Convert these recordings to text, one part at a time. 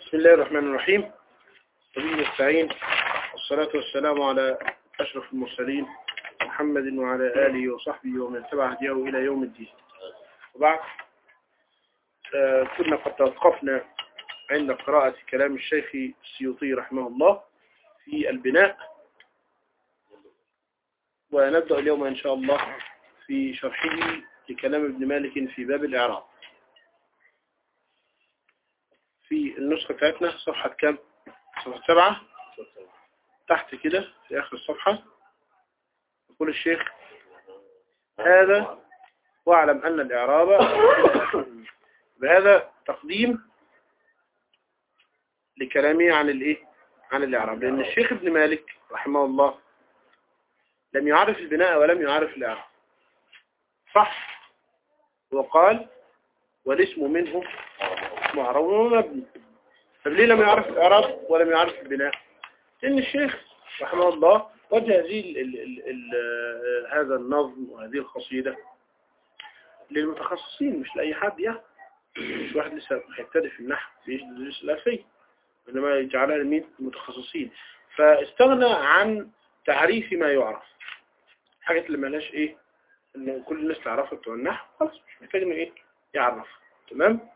بسم الله الرحمن الرحيم وبه نستعين والصلاة والسلام على أشرف المرسلين محمد وعلى آله وصحبه ومن تبع هديه إلى يوم الدين وبعد آه كنا قد توقفنا عند قراءة كلام الشيخ السيوطي رحمه الله في البناء ونبدأ اليوم إن شاء الله في شرحه لكلام ابن مالك في باب الإعراب في النسخة بتاعتنا صفحة كام؟ صفحة سبعة تحت كده في آخر الصفحة يقول الشيخ هذا واعلم أن الإعراب بهذا تقديم لكلامه عن الإيه؟ عن الإعراب لأن الشيخ ابن مالك رحمه الله لم يعرف البناء ولم يعرف الإعراب صح وقال والاسم منه معرب ومبني طب ليه لم يعرف الإعراب ولم يعرف البناء لأن الشيخ رحمه الله وجه هذه ال ال ال هذا النظم وهذه القصيدة للمتخصصين مش لأي حد يعني مش واحد لسه هيبتدئ في النحو بيدرس الألفية إنما يجعلها لمين المتخصصين فاستغنى عن تعريف ما يعرف حاجات اللي مالهاش ايه ان كل الناس تعرفها بتوع النحو خلاص مش محتاج انه ايه يعرف تمام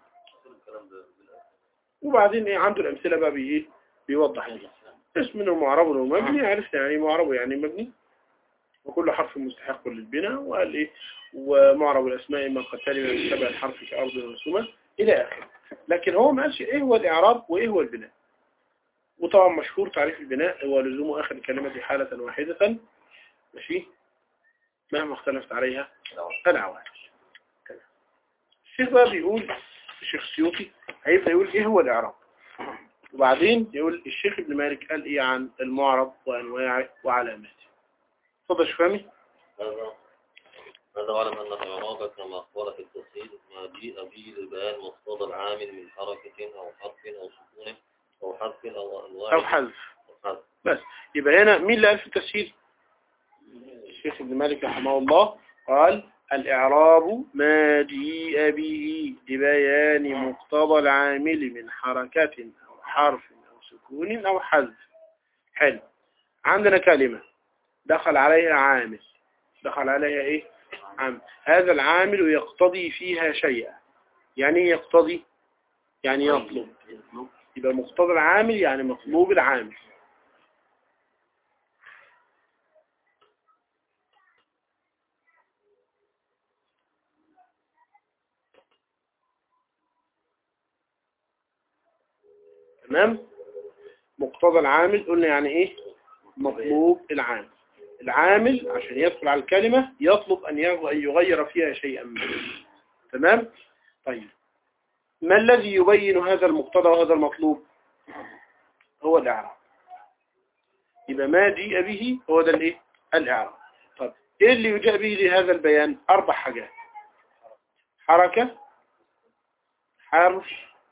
وبعدين ايه عنده الامثله بقى بي ايه بيوضح لنا اسم منه معرب ومبني عرفنا يعني معرب يعني مبني وكل حرف مستحق للبناء وقال ايه ومعرب الاسماء ما قد تلي من سبع الحرف كارض ورسومه الى اخره لكن هو ما قالش ايه هو الاعراب وايه هو البناء وطبعا مشهور تعريف البناء هو لزوم اخر الكلمه حاله واحده ماشي مهما اختلفت عليها العوامل الشيخ بقى بيقول الشيخ السيوطي هيبدأ يقول ايه هو الاعراب وبعدين يقول الشيخ ابن مالك قال ايه عن المعرب وانواعه وعلاماته اتفضل يا فهمي هذا هذا علم أن الإعراب كما أخبر في التفصيل ما جيء به لبيان مقتضى العامل من حركة أو حرف أو سكون أو حرف أو أنواع او حذف أو حذف. بس يبقى هنا مين اللي قال في التسهيل الشيخ ابن مالك رحمه الله قال الإعراب ما جيء به لبيان مقتضى العامل من حركة أو حرف أو سكون أو حذف حلو عندنا كلمة دخل عليها عامل دخل عليها إيه عامل هذا العامل يقتضي فيها شيئا يعني إيه يقتضي يعني يطلب يبقى مقتضى العامل يعني مطلوب العامل تمام مقتضى العامل قلنا يعني ايه مطلوب العامل العامل عشان يدخل على الكلمة يطلب ان يغ- أن يغير فيها شيئا ما تمام طيب ما الذي يبين هذا المقتضى وهذا المطلوب هو الاعراب يبقى ما جيء به هو ده الايه الاعراب طب ايه اللي يجاء به لهذا البيان اربع حاجات حركة حرف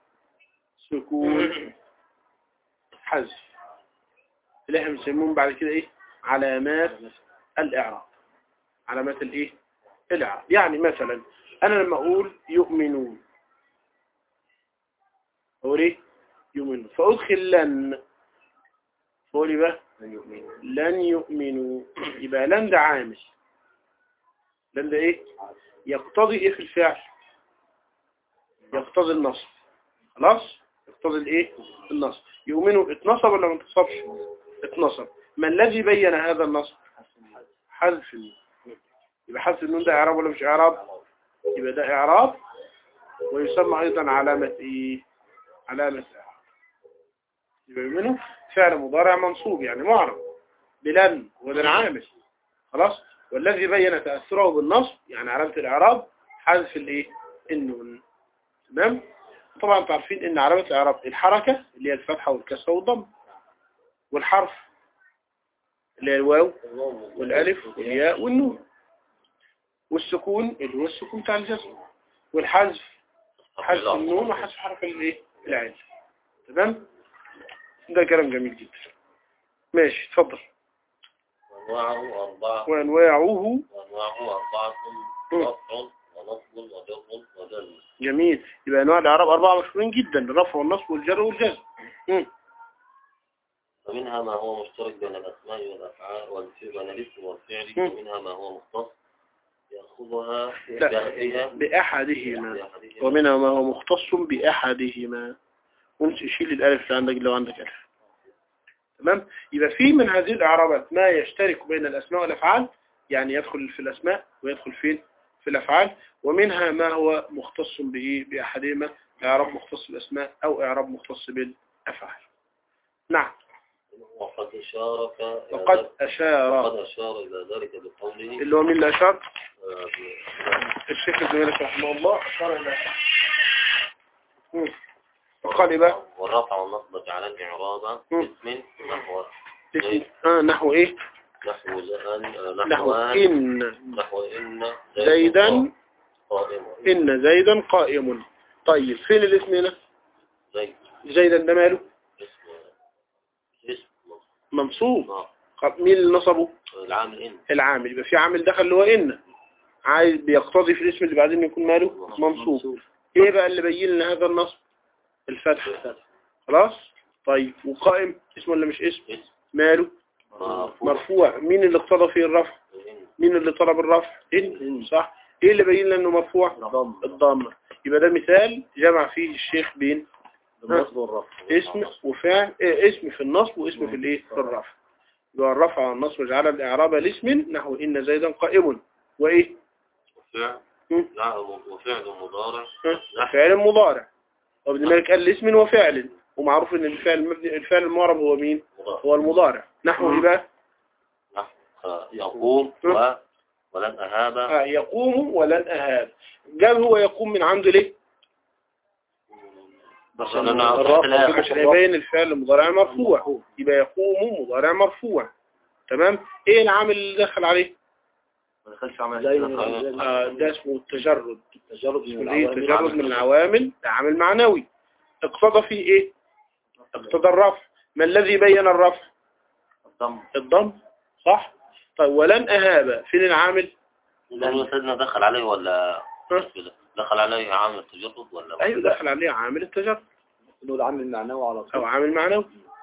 سكون حذف اللي احنا بنسميهم بعد كده ايه علامات الاعراب علامات الايه الاعراب يعني مثلا انا لما اقول يؤمنون اقول ايه يؤمنون فادخل لن اقول ايه بقى لن يؤمنوا يبقى لن ده عامل لن ده ايه يقتضي ايه في الفعل يقتضي النصب خلاص يقتضي الايه النصب يؤمنوا اتنصب ولا ما انتصبش اتنصب ما الذي بين هذا النصب حذف النون يبقى حذف النون ده اعراب ولا مش اعراب يبقى ده اعراب ويسمى ايضا علامة ايه علامة اعراب يبقى يؤمنوا فعل مضارع منصوب يعني معرب بلن وده العامل خلاص والذي بين تأثره بالنصب يعني علامة الاعراب حذف الايه النون تمام طبعا انتوا عارفين ان علامة الاعراب الحركة اللي هي الفتحة والكسرة والضم والحرف اللي هي الواو والالف والياء والنون والسكون اللي هو السكون بتاع الجسم والحذف حذف النون وحذف حرف الايه العين تمام ده كلام جميل جدا ماشي اتفضل وأنواعه أربعة وانواعه وأنواعه أربعة مم. رفع ونصب وجر وجل جميل يبقى انواع الاعراب اربعه مشهورين جدا الرفع والنصب والجر والجزم مم. ومنها ما هو مشترك بين الأسماء والأفعال والفعل بين الاسم والفعل مم. ومنها ما هو مختص يأخذها لا. بأخذها بأحدهما بأحدهما. ومنها ما هو مختص بأحدهما وانت شيل الألف اللي عندك لو عندك ألف تمام يبقى في من هذه الإعرابات ما يشترك بين الأسماء والأفعال يعني يدخل في الأسماء ويدخل فين في الأفعال ومنها ما هو مختص به بأحدهما إعراب مختص بالأسماء أو إعراب مختص بالأفعال نعم وقد شارك إلى وقد ذلك- أشار وقد أشار إلى ذلك بقوله اللي هو مين اللي أشار آه، ب- الشيخ ابن مالك رحمه الله أشار إلى مم. وقال إيه بقى والرفع والنصب جعلان إعرابا مم. اسم نحو اسم- آه نحو إيه نحو زان آه، نحو نحو أن إن نحو إن زيدا قائم إن زيدا قائم طيب فين الاسم هنا زيد زيدا ده ماله اسم اسم منصوب آه، طب مين اللي نصبه العامل إن العامل يبقى في عامل دخل اللي هو إن عايز بيقتضي في الاسم اللي بعدين يكون ماله منصوب ايه بقى اللي بين لنا هذا النصب الفتح خلاص طيب وقائم اسم ولا مش اسم اسم ماله مرفوع مرفوع مين اللي اقتضى فيه الرفع إن مين اللي طلب الرفع إن صح ايه اللي بين لنا انه مرفوع الضمه يبقى ده مثال جمع فيه الشيخ بين بالنصب والرفع اسم وفعل إيه اسم في النصب واسم في الايه في الرفع يبقى الرفع والنصب جعل الاعراب لاسم نحو ان زيدا قائم وايه وفعل مم. نعم وفعل مضارع ها؟ فعل مضارع وابن مالك قال لاسم وفعل ومعروف ان الفعل المبني الفعل المعرب هو مين مضارع هو المضارع نحو ايه بقى نحو آه، يقوم و ولن أهاب آه يقوم ولن اهاب جاب هو يقوم من عنده ليه عشان أنا الرفع عشان يبين الفعل المضارع مرفوع يبقى يقوم مضارع مرفوع تمام ايه العامل اللي دخل عليه ما دخلش عمل زي- آه ده اسمه التجرد تجرد اسمه ايه التجرد من العوامل ده عامل معنوي اقتضى فيه ايه اقتضى الرفع ما الذي بين الرفع الضم الضم صح طيب ولن اهاب فين العامل لأن سيدنا دخل عليه ولا ها؟ كده؟ دخل عليه عامل التجرد ولا ايوه دخل عليه عامل التجرد انه العامل المعنوي على او طول عامل معنوي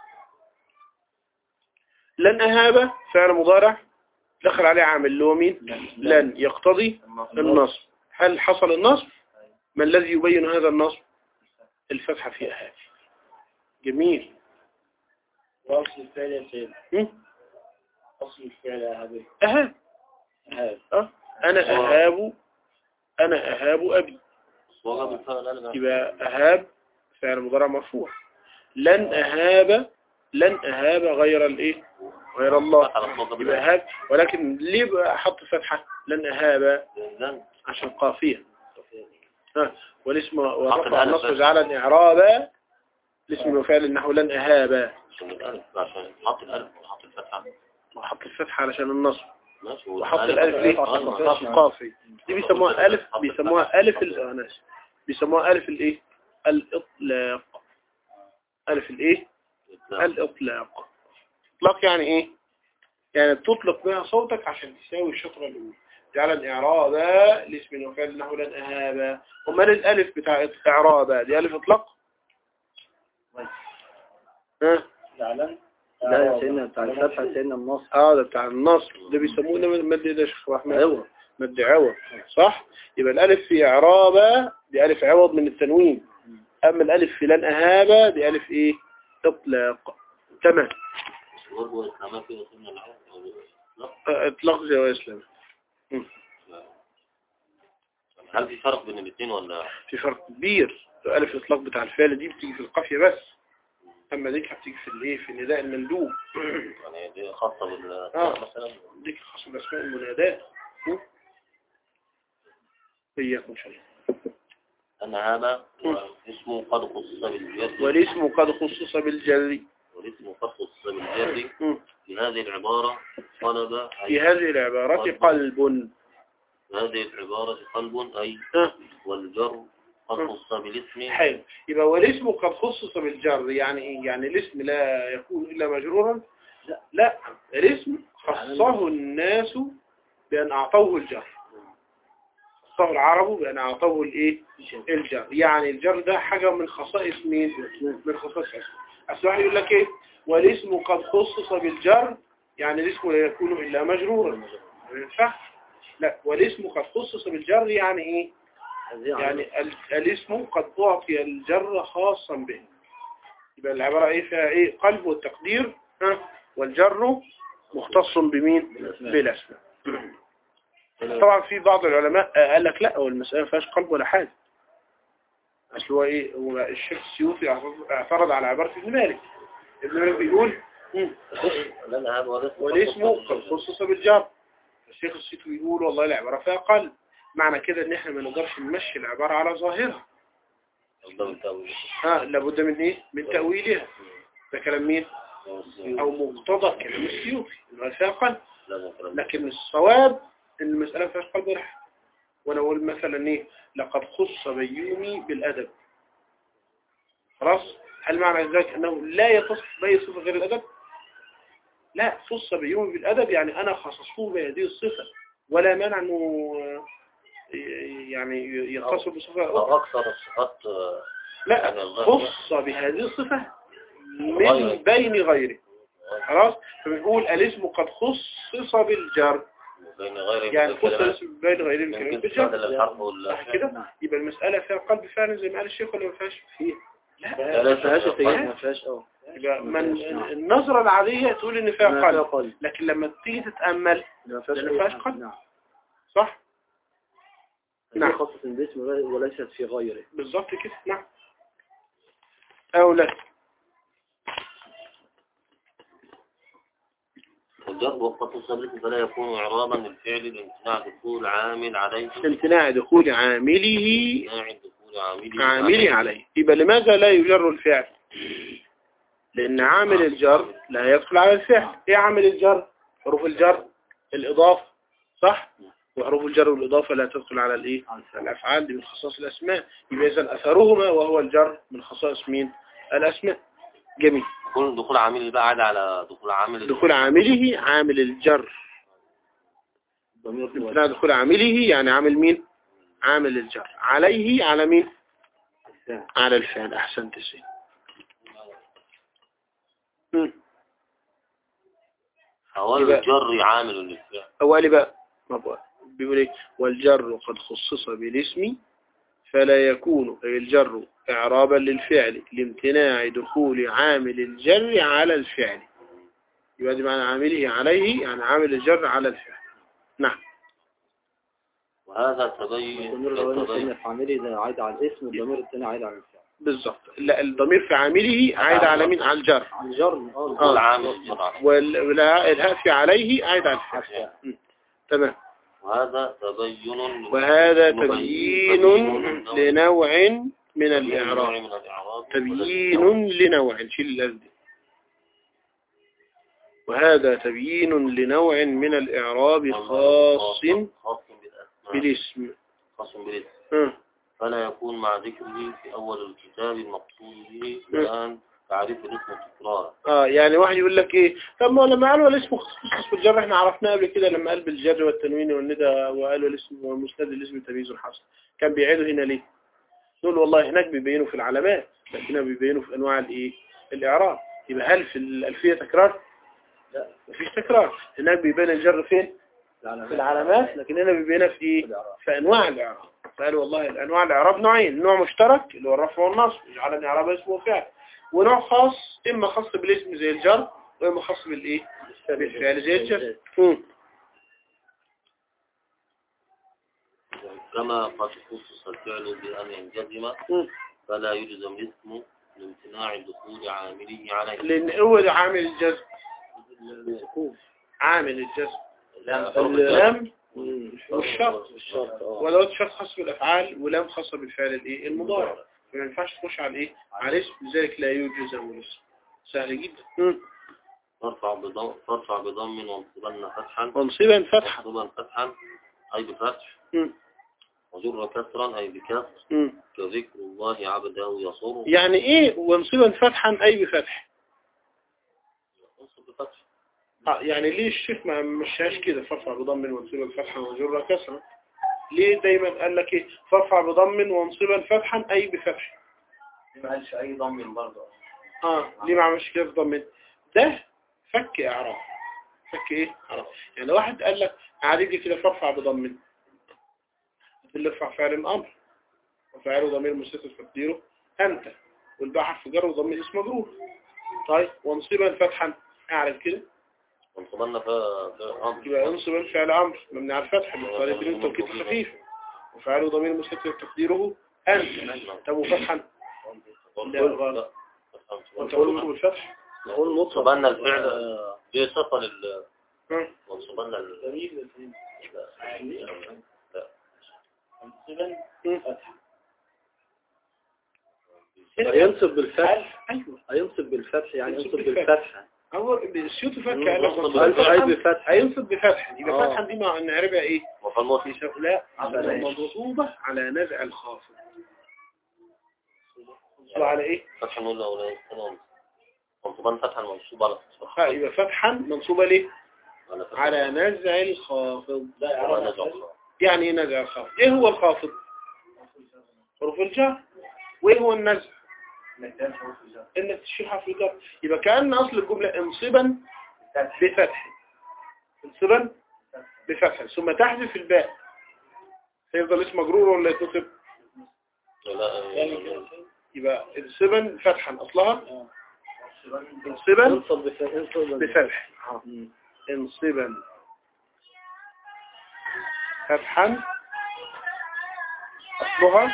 لن اهاب فعل مضارع دخل عليه عامل اللي هو مين لن يقتضي النصب هل حصل النصب ما الذي يبين هذا النصب الفتحة في أهاب جميل واصل الفعل يا سيد هم؟ اصل الفعل يا حبيبي أهاب هذا أه؟ أنا أهاب أنا أهاب أبي وجب الفعل ألغى يبقى أهاب فعل مضارع مرفوع لن أهاب لن أهاب غير الإيه غير الله فتح الصوت يبقى أهاب ولكن ليه بقى حط فتحة لن أهاب لن عشان قافية ها والاسم ورفع الألف النصب بس. جعلا إعرابا الاسم وفعل إنه لن أهاب عشان الألف عشان حط الألف وحط الفتحة وحط الفتحة علشان النصب ماشي وحط الألف ليه أيوة. قافي دي بيسموها ألف بيسموها ألف ال- آه، ناسي. بيسموها ألف الإيه الإطلاق ألف الإيه الإطلاق إطلاق يعني إيه يعني بتطلق بها صوتك عشان تساوي الشطرة الأولى جعل إعرابا لاسم وفعل إنه لن أهابا أمال الألف بتاع إعرابا دي ألف إطلاق ها فعلا لا يا سيدنا بتاع الفتحة سيدنا النص اه ده بتاع النصر ده بيسموه ده مد ده يا شيخ احمد عوض. مد عوض صح يبقى الالف في اعرابه دي الف عوض من التنوين اما الالف في لن اهابه دي الف ايه اطلاق تمام برضه الإسلامات في وصلنا العام لا آه، اطلاق زي واسلام هل في فرق بين الاثنين ولا في فرق كبير الالف الاطلاق بتاع الفعل دي بتيجي في القافيه بس اما دي بتيجي في الايه في النداء المندوب يعني دي خاصة بال آه. مثلا دي خاصه باسماء المنادات م? اياكم ان شاء الله أن هذا اسمه قد خصص بالجر والاسم قد خصص بالجر والاسم قد خصص بالجر م. في هذه العبارة طلب في أي هذه العبارة قلب في هذه العبارة قلب أي ها والجر قد خص بالاسم حلو يبقى والاسم قد خصص بالجر يعني ايه يعني الاسم لا يكون إلا مجرورا لا لا الاسم خصه الناس بأن أعطوه الجر خصه العرب بأن أعطوه الايه الجر يعني الجر ده حاجة من خصائص مين من خصائص الاسم اصل واحد يقول لك ايه والاسم قد خصص بالجر يعني الاسم لا يكون الا مجرورا ما ينفعش لا والاسم قد خصص بالجر يعني ايه يعني ال- الاسم قد أعطي الجر خاصا به يبقى العبارة ايه فيها ايه قلب والتقدير ها والجر مختص بمين بالاسماء طبعا في بعض العلماء آه، قال لك لا هو المسألة ما فيهاش قلب ولا حاجة اصل هو ايه هو الشيخ السيوطي اعترض- اعترض على عبارة ابن مالك ابن مالك بيقول مم، لأن هذا هو الاسم والاسم قد خصص بالجر الشيخ السيوطي بيقول والله العبارة فيها قلب معنى كده ان احنا ما نقدرش نمشي العبارة على ظاهرها قدام التأويل ها لابد من ايه من تأويلها ده كلام مين او مقتضى كلام السيوطي انه فيها قلب لا كلام لكن الصواب ان المسألة ما فيهاش قلب ولا حاجة وانا اقول مثلا ايه لقد خص بيومي بالادب خلاص هل معنى ذلك انه لا يتصف باي صفة غير الادب لا خص بيومي بالادب يعني انا خصصته بهذه الصفة ولا مانع انه آه، يعني يتصف بصفة أو اخرى أكثر الصفات آه، لا يعني الظاهر. خص بهذه الصفة من بين غيره خلاص فبنقول الاسم قد خصص بالجر بين غير يعني الكلمات. خصص بين غير الكلمات يمكن بالجر تستعمل الحرف وال صح كده يبقى المسألة فيها قلب فعلا زي ما قال الشيخ ولا ما فيهاش فيه لا ما فيهاش لا، اتجاه لا. ما فيهاش اه يبقى من نعم. النظرة العادية تقول ان فيها ما فيها قلب قلب لكن لما تيجي تتأمل ما فيهاش لأن ما فيهاش أي- قلب. نعم صح نعم. نعم خاصة باسم وليست في غيره بالظبط كده نعم او لا والجر وقت الصبر فلا يكون إعرابا للفعل لامتناع دخول عامل عليه امتناع دخول عامله امتناع دخول عامله عامله عليه يبقى لماذا لا يجر الفعل لأن عامل الجر لا يدخل على الفعل ايه عامل الجر حروف الجر الإضافة صح وحروف الجر والإضافة لا تدخل على الإيه الأفعال دي من خصائص الأسماء يبقى إذا أثرهما وهو الجر من خصائص مين الأسماء جميل دخول دخول عامل بقى عاد على دخول عامل دخول عامله عامل الجر ضمير امتناع دخول عامله يعني عامل مين عامل الجر عليه على مين الفاعل. على الفعل أحسنت سي مم. هو يبقى- الجر عامل للفعل أولي بقى ما بقى بيقول ايه والجر قد خصص بالاسم فلا يكون أي الجر إعرابا للفعل لامتناع دخول عامل الجر على الفعل يبقى دي معنى عامله عليه يعني عامل الجر على الفعل نعم وهذا تبين الضمير الأولاني تبين الثاني في عامله ده عايد على الاسم والضمير الثاني عايد على الفعل بالظبط لا الضمير في عامله عايد على مين على الجر على الجر اه دخول آه. عامل الجر وال- والهاء في عليه عايد على على الفعل الفعل. مم. تمام وهذا تبين وهذا مبين- تبيين تبيين لنوع من نوع الإعراب من الإعراب تبيين لنوع شيل الألف دي وهذا تبيين لنوع من الإعراب خاص خاص بالأسماء بالاسم خاص بالاسم آه. فلا يكون مع ذكره في أول الكتاب المقصود به الآن تعريف الاسم تكرارا اه يعني واحد يقول لك ايه طب ما لما قالوا الاسم خصوص بالجر احنا عرفناه قبل كده لما قال بالجر والتنوين والندى وقالوا الاسم والمسند الاسم تمييز الحصر كان بيعيدوا هنا ليه نقول والله هناك بيبينوا في العلامات لكن هنا بيبينوا في انواع الايه الاعراب يبقى هل في الالفيه تكرار لا مفيش تكرار هناك بيبين الجر فين في العلامات لكن هنا بيبينها في ايه في انواع الاعراب فقالوا والله الانواع الاعراب نوعين نوع مشترك اللي هو الرفع والنصب يجعل اعراب اسمه وفعل ونوع خاص اما خاص بالاسم زي الجر واما خاص بالايه بالفعل زي الجر مم. كما قد خصص الفعل بأن ينجزم مم. فلا يلزم الاسم لامتناع دخول عامله عليه لان هو ده عامل الجزم عامل الجزم اللام والشرط الشرط اه ولو الشرط خاص بالافعال ولام خاصه بالفعل الايه المضارع ما ينفعش تخش على الايه على الاسم لذلك لا يجزم الاسم سهل جدا مم. ترفع بضم ترفع بضم وانصبن فتحا منصبا فتحا منصوبا فتحا أي بفتح مم. وجر كسرا أي بكسر مم. كذكر الله عبده يصر يعني ايه ومنصبا فتحا اي بفتح منصب بفتح آه يعني ليه الشيخ ما مشاش كده فرفع بضم وانصبا فتحا وجر كسرا ليه دايما قال لك ايه فرفع بضم وانصبا فتحا اي بفتح ما قالش اي ضم برضه اه ليه ما عملش كده في ضمن ده فك اعراب فك ايه اعراب يعني لو واحد قال لك عادي دي كده فارفع بضمن اللي ارفع فعل الامر وفعله ضمير مستتر تقديره انت والباء حرف جر وضمير اسم مجرور طيب وانصبا فتحا اعرف كده وانصبنا في أمر يبقى انصبا فعل امر مبني على الفتح بالطريق بدون توكيد خفيف وفعله ضمير مستتر تقديره انت طب وفتحا لا غلط وانت قول منصوب الفتح نقول مطلق وانصبنا الفعل آه، دي صفة لل ها. وانصبنا ال مم. هينصب بالفتح ايوه هينصب بالفتح يعني ينصب ينصب بالفتح. بالفتح هو السيوط فك مم. قال لك ينصب منصوب هل فتحاً، هي بفتح هينصب بفتح يبقى آه. فتحا دي مع نعربها ايه وفالموت يساوي- لا على منصوبة على نزع الخافض منصوبة على ايه فتح نقول له ولا يستنون وانصبنا فتحا منصوب على ها يبقى فتحا منصوبة ليه على فتح على نزع الخافض وما نزع الله. يعني ايه نزع الخافض ايه هو الخافض حروف الجر وايه هو النزع انك تشيل حرف الجر يبقى كأن اصل الجملة انصبا بفتح انصبا بفتح ثم تحذف الباء هيفضل اسم مجرور ولا يتنصب لا يعني يبقى انصبا فتحا اصلها انصبا ينصب بفتح ينصب بفتح مم. انصبا فتحا اصلها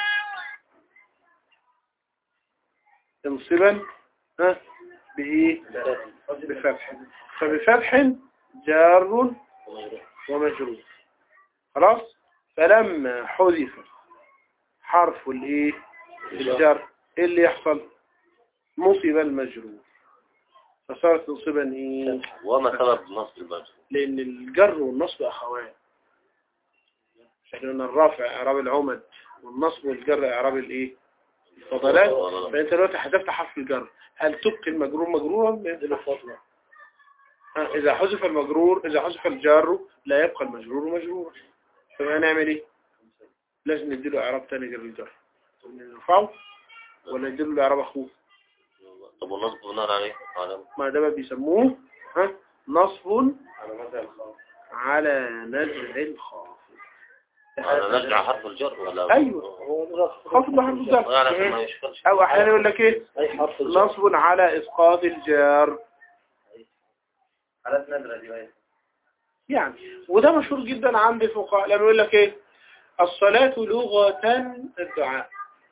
انصبا ها بايه بفتح فبفتح جار ومجرور خلاص فلما حذف حرف الايه الجر ايه اللي يحصل نصب المجرور فصارت نصبا ايه وما سبب نصب المجرور لان الجر والنصب اخوان احنا قلنا الرافع اعراب العمد والنصب والجر اعراب الايه الفضلات فانت دلوقتي حذفت حرف الجر هل تبقي المجرور مجرورا له فضل ها، اذا حذف المجرور اذا حذف الجار لا يبقى المجرور مجرورا فما نعمل ايه لازم نديله اعراب تاني غير الجر نرفعه ولا نديله اعراب اخوه طب والنصب بناء عليه على ما ده بقى بيسموه ها نصب على نزع الخافض على نزع حرف الجر ولا ايوه هو خافض بحرف الجر يعني عشان ما يشكلش او احيانا يقول لك ايه أي حرف الجر نصب على اسقاط الجار حالات نادرة دي بقى. يعني وده مشهور جدا عند الفقهاء لما يقول لك ايه الصلاة لغة الدعاء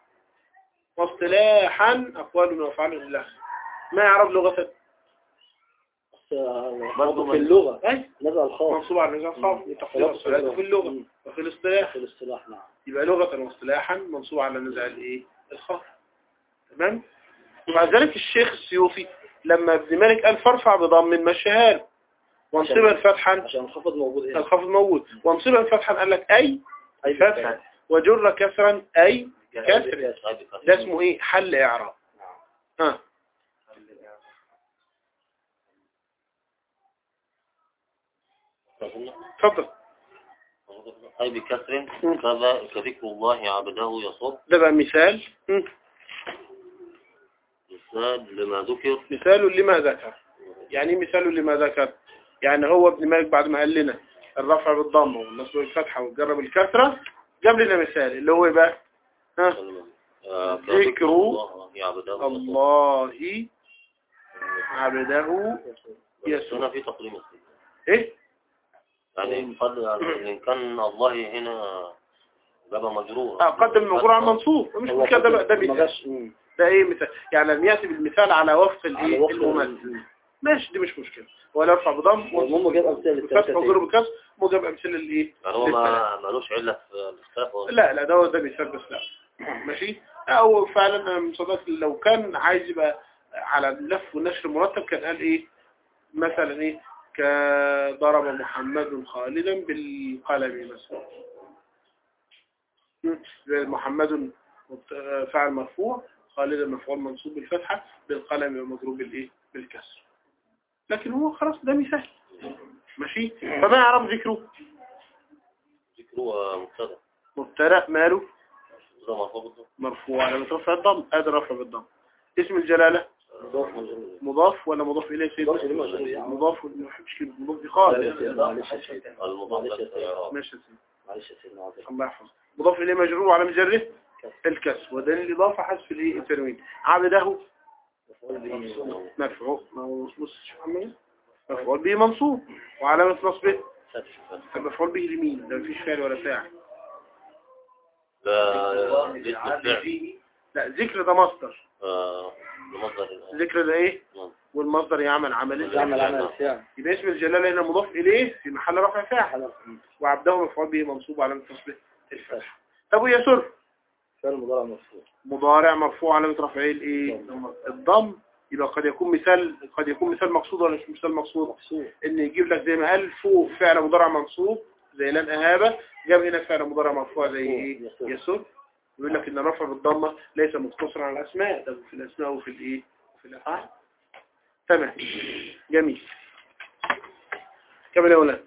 واصطلاحا أقوال وأفعال لله ما يعرف لغة برضه في اللغة أي نزع الخاص منصوب على النظام خاص تقدير الصلاة في اللغة مم. وفي الاصطلاح في الاصطلاح نعم يبقى لغة واصطلاحا منصوب على نزع الايه الخاص تمام ومع ذلك الشيخ السيوطي لما ابن مالك قال فارفع بضم مشيها له وانصبا فتحا عشان الخفض موجود هنا الخفض موجود وانصبا فتحا قال لك أي أي فتحا وجر كسرا أي كسر طيب، ده اسمه ايه حل اعراب ها اتفضل أي بكسر كذا كذكر الله عبده يصب ده بقى مثال مم. مثال لما ذكر مثال لما ذكر يعني ايه مثال لما ذكر يعني هو ابن مالك بعد ما قال لنا الرفع بالضمه والنصب بالفتحه والجر بالكسره جاب لنا مثال اللي هو إيه بقى ها آه، ذكر كذكر الله عبده يصب الله عبده يسوع هنا في تقديم الصيغة ايه يعني قد يعني إن كان الله هنا جاب مجرور آه، قدم المجرور على المنصوب مش هو مشكله ده بقى ده ما مثال جاش مم. ده ايه مثال يعني لم ياتي بالمثال على وفق على الايه وفق الممثل مم. ماشي دي مش مشكله ولا يرفع بضم المهم جاب أمثلة بفتح للثلاثة مجرور بكسر موجب امثله الايه يعني هو ما مالوش علة في الاختلاف ولا- لا لا ده ده مثال بس لا ماشي او فعلا أنا من صدق لو كان عايز يبقى على اللف والنشر مرتب كان قال ايه مثلا ايه كضرب محمد خالدا بالقلم مثلا م. زي محمد مبت- فاعل مرفوع خالدا مفعول منصوب بالفتحة بالقلم ومضروب بالايه بالكسر لكن هو خلاص ده مثال ماشي فما يعرف ذكره ذكره مبتدا مبتدا ماله ده مرفوع بالضبط مرفوع على رفع الضم ادي رفع بالضم اسم الجلالة مضاف مجرور مضاف ولا مضاف اليه سيد مضاف إليه مجرور يعني. مضاف ما بحبش كلمه مضاف دي خالص معلش يا سيدي المضاف معلش يا سيدي للإعراب ماشي يا سيدي معلش يا سيدنا عاطف الله يحفظك مضاف اليه مجرور وعلى مجره الكسر ودليل الاضافه حذف الايه التنوين عبده مفعول به مفعول ما هو بص شوف عمال مفعول به منصوب وعلامه نصبه فتح المفعول به لمين ده مفيش فعل ولا فاعل لا ذكر الفعل لا ذكر ده مصدر آه، بمصدر الآن. ذكر ده ايه مصدر. والمصدر يعمل عمل يعمل عمل الفعل يبقى اسم الجلالة هنا مضاف إليه في محل رفع فاعل وعبده مفعول به منصوب علامة نصبه الفتح طب ويسر فعل مضارع مرفوع مضارع مرفوع علامة رفعه الايه الضم يبقى قد يكون مثال قد يكون مثال مقصود ولا مش مثال مقصود مقصود ان يجيب لك زي ما قال فوق فعل مضارع منصوب زي لن اهابه جاب هنا فعل مضارع مرفوع زي ايه يسر. يسر يقول لك ان الرفع بالضمه ليس مقتصرا على الاسماء ده في الاسماء وفي الايه في الافعال تمام جميل كمل يا ولاد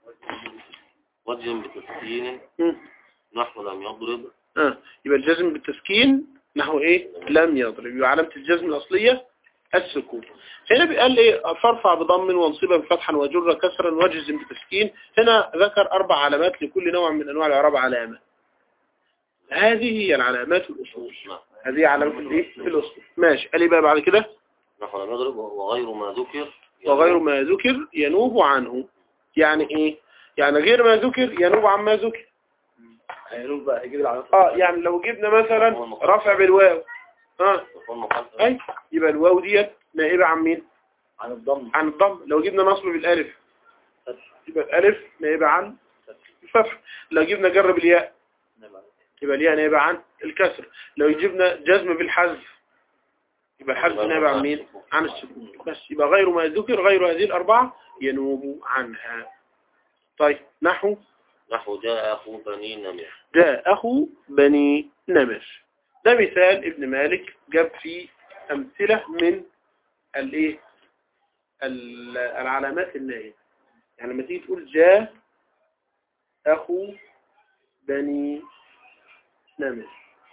وجه بتسكين مم. نحو لم يضرب اه يبقى الجزم بالتسكين نحو ايه لم يضرب يبقى علامة الجزم الأصلية السكون هنا بيقال ايه فارفع بضم وانصبا فتحا وجر كسرا وجزم بتسكين هنا ذكر أربع علامات لكل نوع من أنواع الإعراب علامة هذه هي العلامات الأصول نعم. هذه علامات الايه الأصول ماشي قال ايه بقى بعد كده نحو لم يضرب وغير ما ذكر وغير ما ذكر ينوب عنه يعني ايه يعني غير ما ذكر ينوب عن ما ذكر هيروح بقى يجيب العلامات اه يعني لو جبنا مثلا رفع بالواو اه يكون مقدم اي يبقى الواو ديت نائبة عن مين عن الضم عن الضم لو جبنا نصب بالالف فتح يبقى الالف نائبة عن الفتح لو جبنا جر بالياء نعم. يبقى الياء نائبة عن الكسر لو جبنا جزم بالحذف يبقى الحذف نائبة عن مين عن السكون بس يبقى غير ما ذكر غير هذه الأربعة ينوب عنها طيب نحو نحو جاء أخو بني نمر جاء أخو بني نمر ده مثال ابن مالك جاب فيه أمثلة من الايه ال- العلامات النائبة يعني لما تيجي تقول جاء أخو بني نمر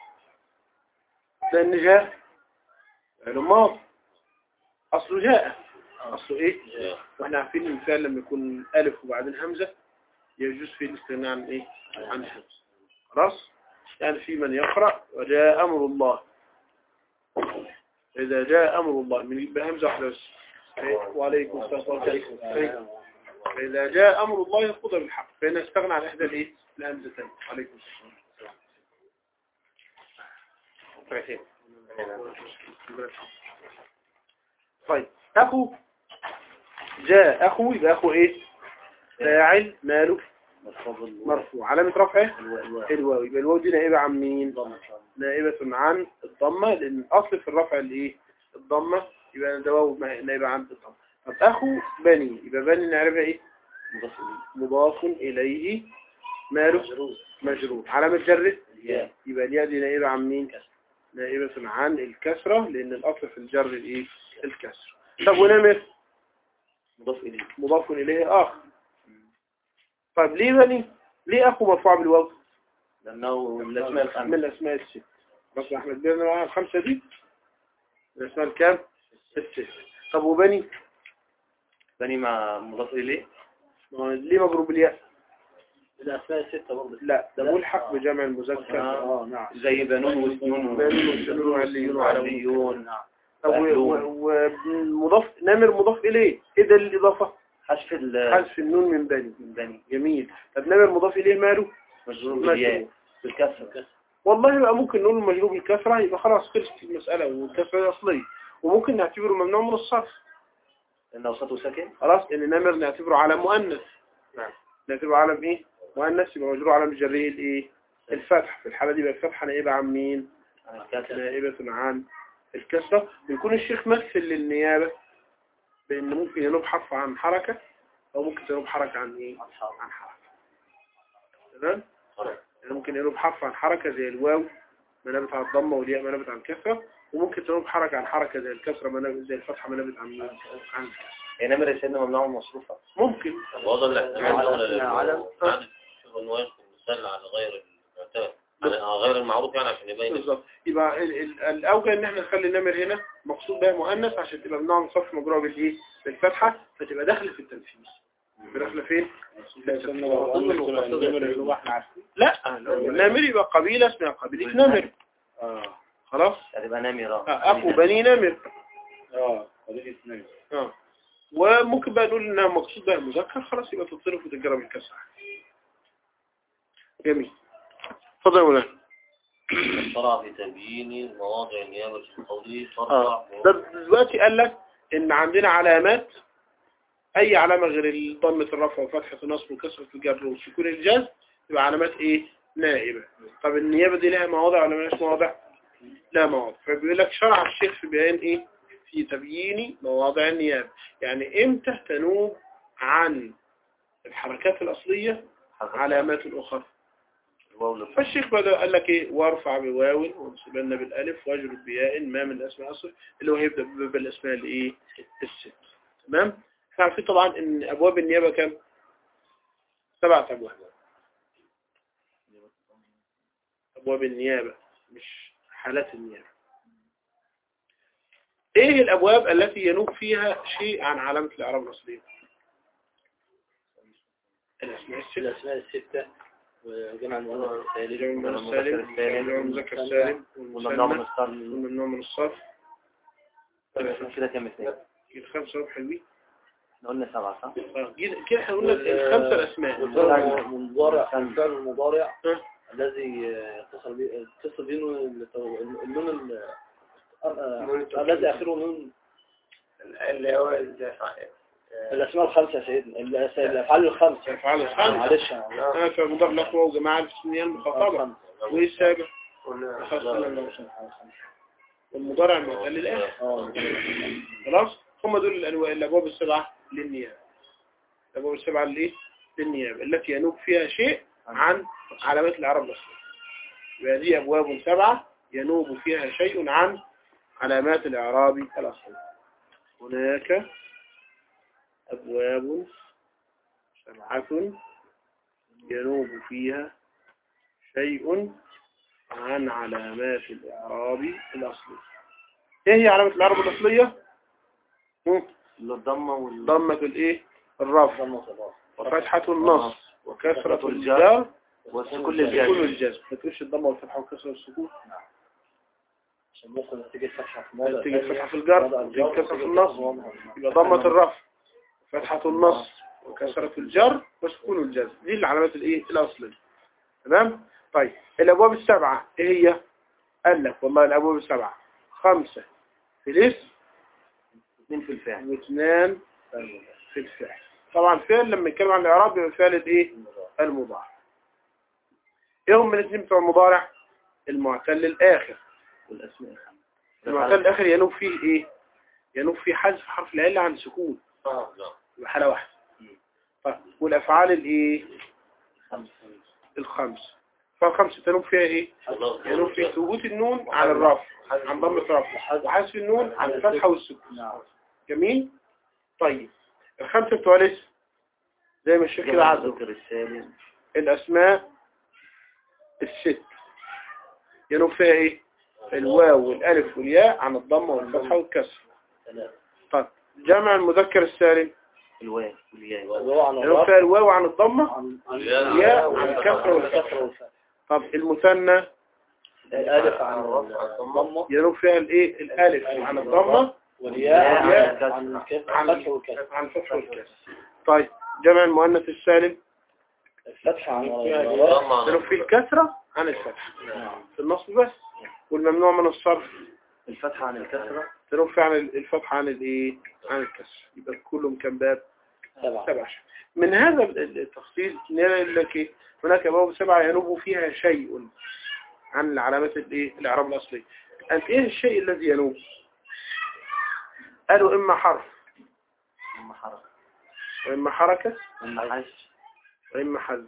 لأن جاء فعل ماضي أصله جاء أصله إيه جاء واحنا عارفين المثال لما يكون ألف وبعدين همزة يجوز فيه الاستغناء عن إيه عن همزة خلاص يعني في من يقرأ وجاء أمر الله إذا جاء أمر الله من بهمزة واحدة بس إيه؟ وعليكم السلام ورحمة الله إيه؟ فإذا جاء أمر الله يقضى بالحق فإن استغنى عن إحدى الإيه الهمزتين عليكم السلام طيب أخو جاء أخو يبقى أخو إيه فاعل ماله مرفوع علامة رفعه الواو يبقى الواو دي نائبة عن مين نائبة عن الضمة لأن الأصل في الرفع الإيه الضمة يبقى ده واو نائبة عن الضمة طب أخو بني يبقى بني نعرفها إيه مضاف إليه ماله مجرور علامة جره يبقى الياء دي نائبة عن مين نائبة عن الكسرة لأن الأصل في الجر الإيه الكسر طب ونمر مضاف إليه مضاف إليه آخر طيب ليه بني ليه أخو مرفوع بالواو لأنه من الأسماء من الخمسة الأسماء الست بس أحمد بن معاها الخمسة دي الأسماء الكام الست طب وبني بني مع مضاف إليه ما هو ليه مضروب بالياء الأسماء الستة برضه لا ده ملحق بجمع المذكر اه نعم زي بنون وسنون بنون وسنون وعليون وعليون نعم طب ومضاف نمر مضاف إليه إيه ده الإضافة حذف ال حذف النون من بني من بني جميل طب نمر مضاف إليه ماله مجرور مجرور. بالياء بالكسر والله يبقى ممكن نقول مجلوب الكسرة يبقى خلاص خلصت المسألة والكسرة أصلية وممكن نعتبره ممنوع من الصرف لأن وسطه ساكن خلاص ان نمر نعتبره علم مؤنث نعم نعتبره علم ايه مؤنث يبقى مجرور علم جريه الايه الفتح في الحالة دي يبقى الفتحة نائبة عن مين عن الكسر نائبة عن الكسرة ويكون الشيخ مثل للنيابة بان ممكن ينوب حرف عن حركة او ممكن تنوب حركة عن ايه عن حركة تمام يعني ممكن ينوب حرف عن حركة زي الواو منابت على الضمة والياء منابت عن الكسرة وممكن تنوب حركة عن حركة زي الكسرة منابت زي الفتحة منابت عن مين عن الكسرة. هي نمر يا سيدنا ممنوع من مصروفة ممكن وهذا الاحتمال علم. الأولى علم. للعدد شوف إنه يذكر مثال على غير المعتاد على- غير المعروف يعني عشان يبين بالظبط يبقى ال- ال- الاوجه ان احنا نخلي النمر هنا مقصود بها مؤنث عشان تبقى ممنوع من صرف مجرى بالايه بالفتحه فتبقى داخله في التنفيذ تبقى داخله فين لا لو النمر يبقى قبيله اسمها قبيله نمر اه خلاص هتبقى نمرة آه، اخو بني نمر اه قضية نمرة اه وممكن بقى نقول انها مقصود بها المذكر خلاص يبقى تتصرف وتتجرى بالكسر جميل اتفضل يا مولانا شرع في تبيين مواضع النيابة في قوله اه ترفع ده دلوقتي قال لك ان عندنا علامات اي علامة غير ضمة الرفع وفتحة النصب وكسرة الجر وسكون الجزم تبقى علامات ايه نائبة طب النيابة دي لها مواضع ولا ملهاش مواضع لا مواضع فبيقول لك شرع الشيخ في بيان ايه في تبيين مواضع النيابة يعني امتى تنوب عن الحركات الأصلية علامات أخرى فالشيخ بدأ قال لك ايه وارفع بواو وانصبن بالالف واجرد بياء ما من الاسماء اصل اللي هو هيبدأ ب- بالاسماء الايه الست تمام احنا عارفين طبعا ان ابواب النيابة كام سبعة ابواب ابواب النيابة مش حالات النيابة ايه الابواب التي ينوب فيها شيء عن علامة الاعراب الاصلية الاسماء الست الأسماء الستة وجمع المؤنث السالم جمع المؤنث السالم جمع المذكر السالم والممنوع من والمثنى الصرف والممنوع من الصرف كده كام اثنين الخمسة هم حلوين احنا قلنا سبعة صح؟ اه كده كده احنا قلنا الخمسة الأسماء والفعل المضارع الفعل المضارع ها؟ الذي اتصل به اتصل به النون النون ال- آه، الذي اخره نون اللي هو الاسماء الخمسه يا سيدنا الأس- الافعال الخمسه أفعال الخمسة معلش أنا في مضاف له وجماعة السنية المخاطبة الخمسة. وإيه السابع قلنا خاصة لو والمضارع المعتل للآخر اه خلاص هم دول الأنواع الأبواب السبعة للنيابة الأبواب السبعة لإيه؟ للنيابة التي ينوب فيها شيء عن علامات الإعراب الأصلية يبقى دي أبواب سبعة ينوب فيها شيء عن علامات الإعراب الأصلية هناك أبواب سبعة ينوب فيها شيء عن علامات الإعراب الأصلية إيه هي علامة الإعراب الأصلية؟ مم. الضمه وال ضمة الإيه؟ الرفع ضمه صباح وفتحة النص وكسرة الجر والسكون كل للجزم الجزم ما تقولش الضمة والفتحة والكسرة والسكون عشان ممكن تيجي فتحه في موضع تيجي ثاني. فتحة في الجر موضع تيجي الجر، كسرة في تيجي النص موضع- يبقى ضمة الرفع فتحة النص وكسرة الجر وسكون الجزم دي العلامات الايه الأصلية تمام طيب الأبواب السبعة ايه هي قال لك والله الأبواب السبعة خمسة في الاسم اثنين في الفعل واثنان في الفعل طبعا فعل لما نتكلم عن الإعراب يبقى فعل الايه المضارع ايه هم الاثنين بتوع المضارع المعتل الآخر والاسماء الخمسه المعتل الآخر ينوب فيه ايه ينوب فيه حذف حرف العلة عن سكون يبقى حالة واحدة طيب والأفعال الايه خمسه الخمس فالخمسة تنوب فيها ايه ينوب فيه ثبوت النون على الرفع عن ضم الرفع وحذف النون عن الفتحة والسكون نعم جميل طيب الخمسة بتوع الاسم زي ما الشيخ كده جمع عزم المذكر السالم الأسماء الست ينوب فيها ايه الواو والالف والياء عن الضمة والفتحة والكسر ثلاثة طيب جمع المذكر السالم الواو والياء الواو عن ينوب الرفع فيها الواو عن الضمة عن الياء عن الكسر والفتحة الكسر والفتح طب المثنى الألف عن الضمة ينوب فيها الايه الالف عن الضمة والياء والياء عن الكسر عن الفتح والكسر عن الفتح والكسر طيب جمع المؤنث السالم الفتح عن الرفع ينوب فيه الكسرة عن الفتح في النصب بس والممنوع من الصرف الفتحة عن الكسرة تنوب فيه عن الفتح عن الايه عن الكسر يبقى كلهم كام باب سبعة سبعة من هذا التفصيل نقول لك إيه؟ هناك باب سبعة ينوب فيها شيء عن العلامات الايه الاعراب الاصلي قال ايه الشيء الذي ينوب قالوا اما حرف أما حركة واما حركة أما حش واما حذف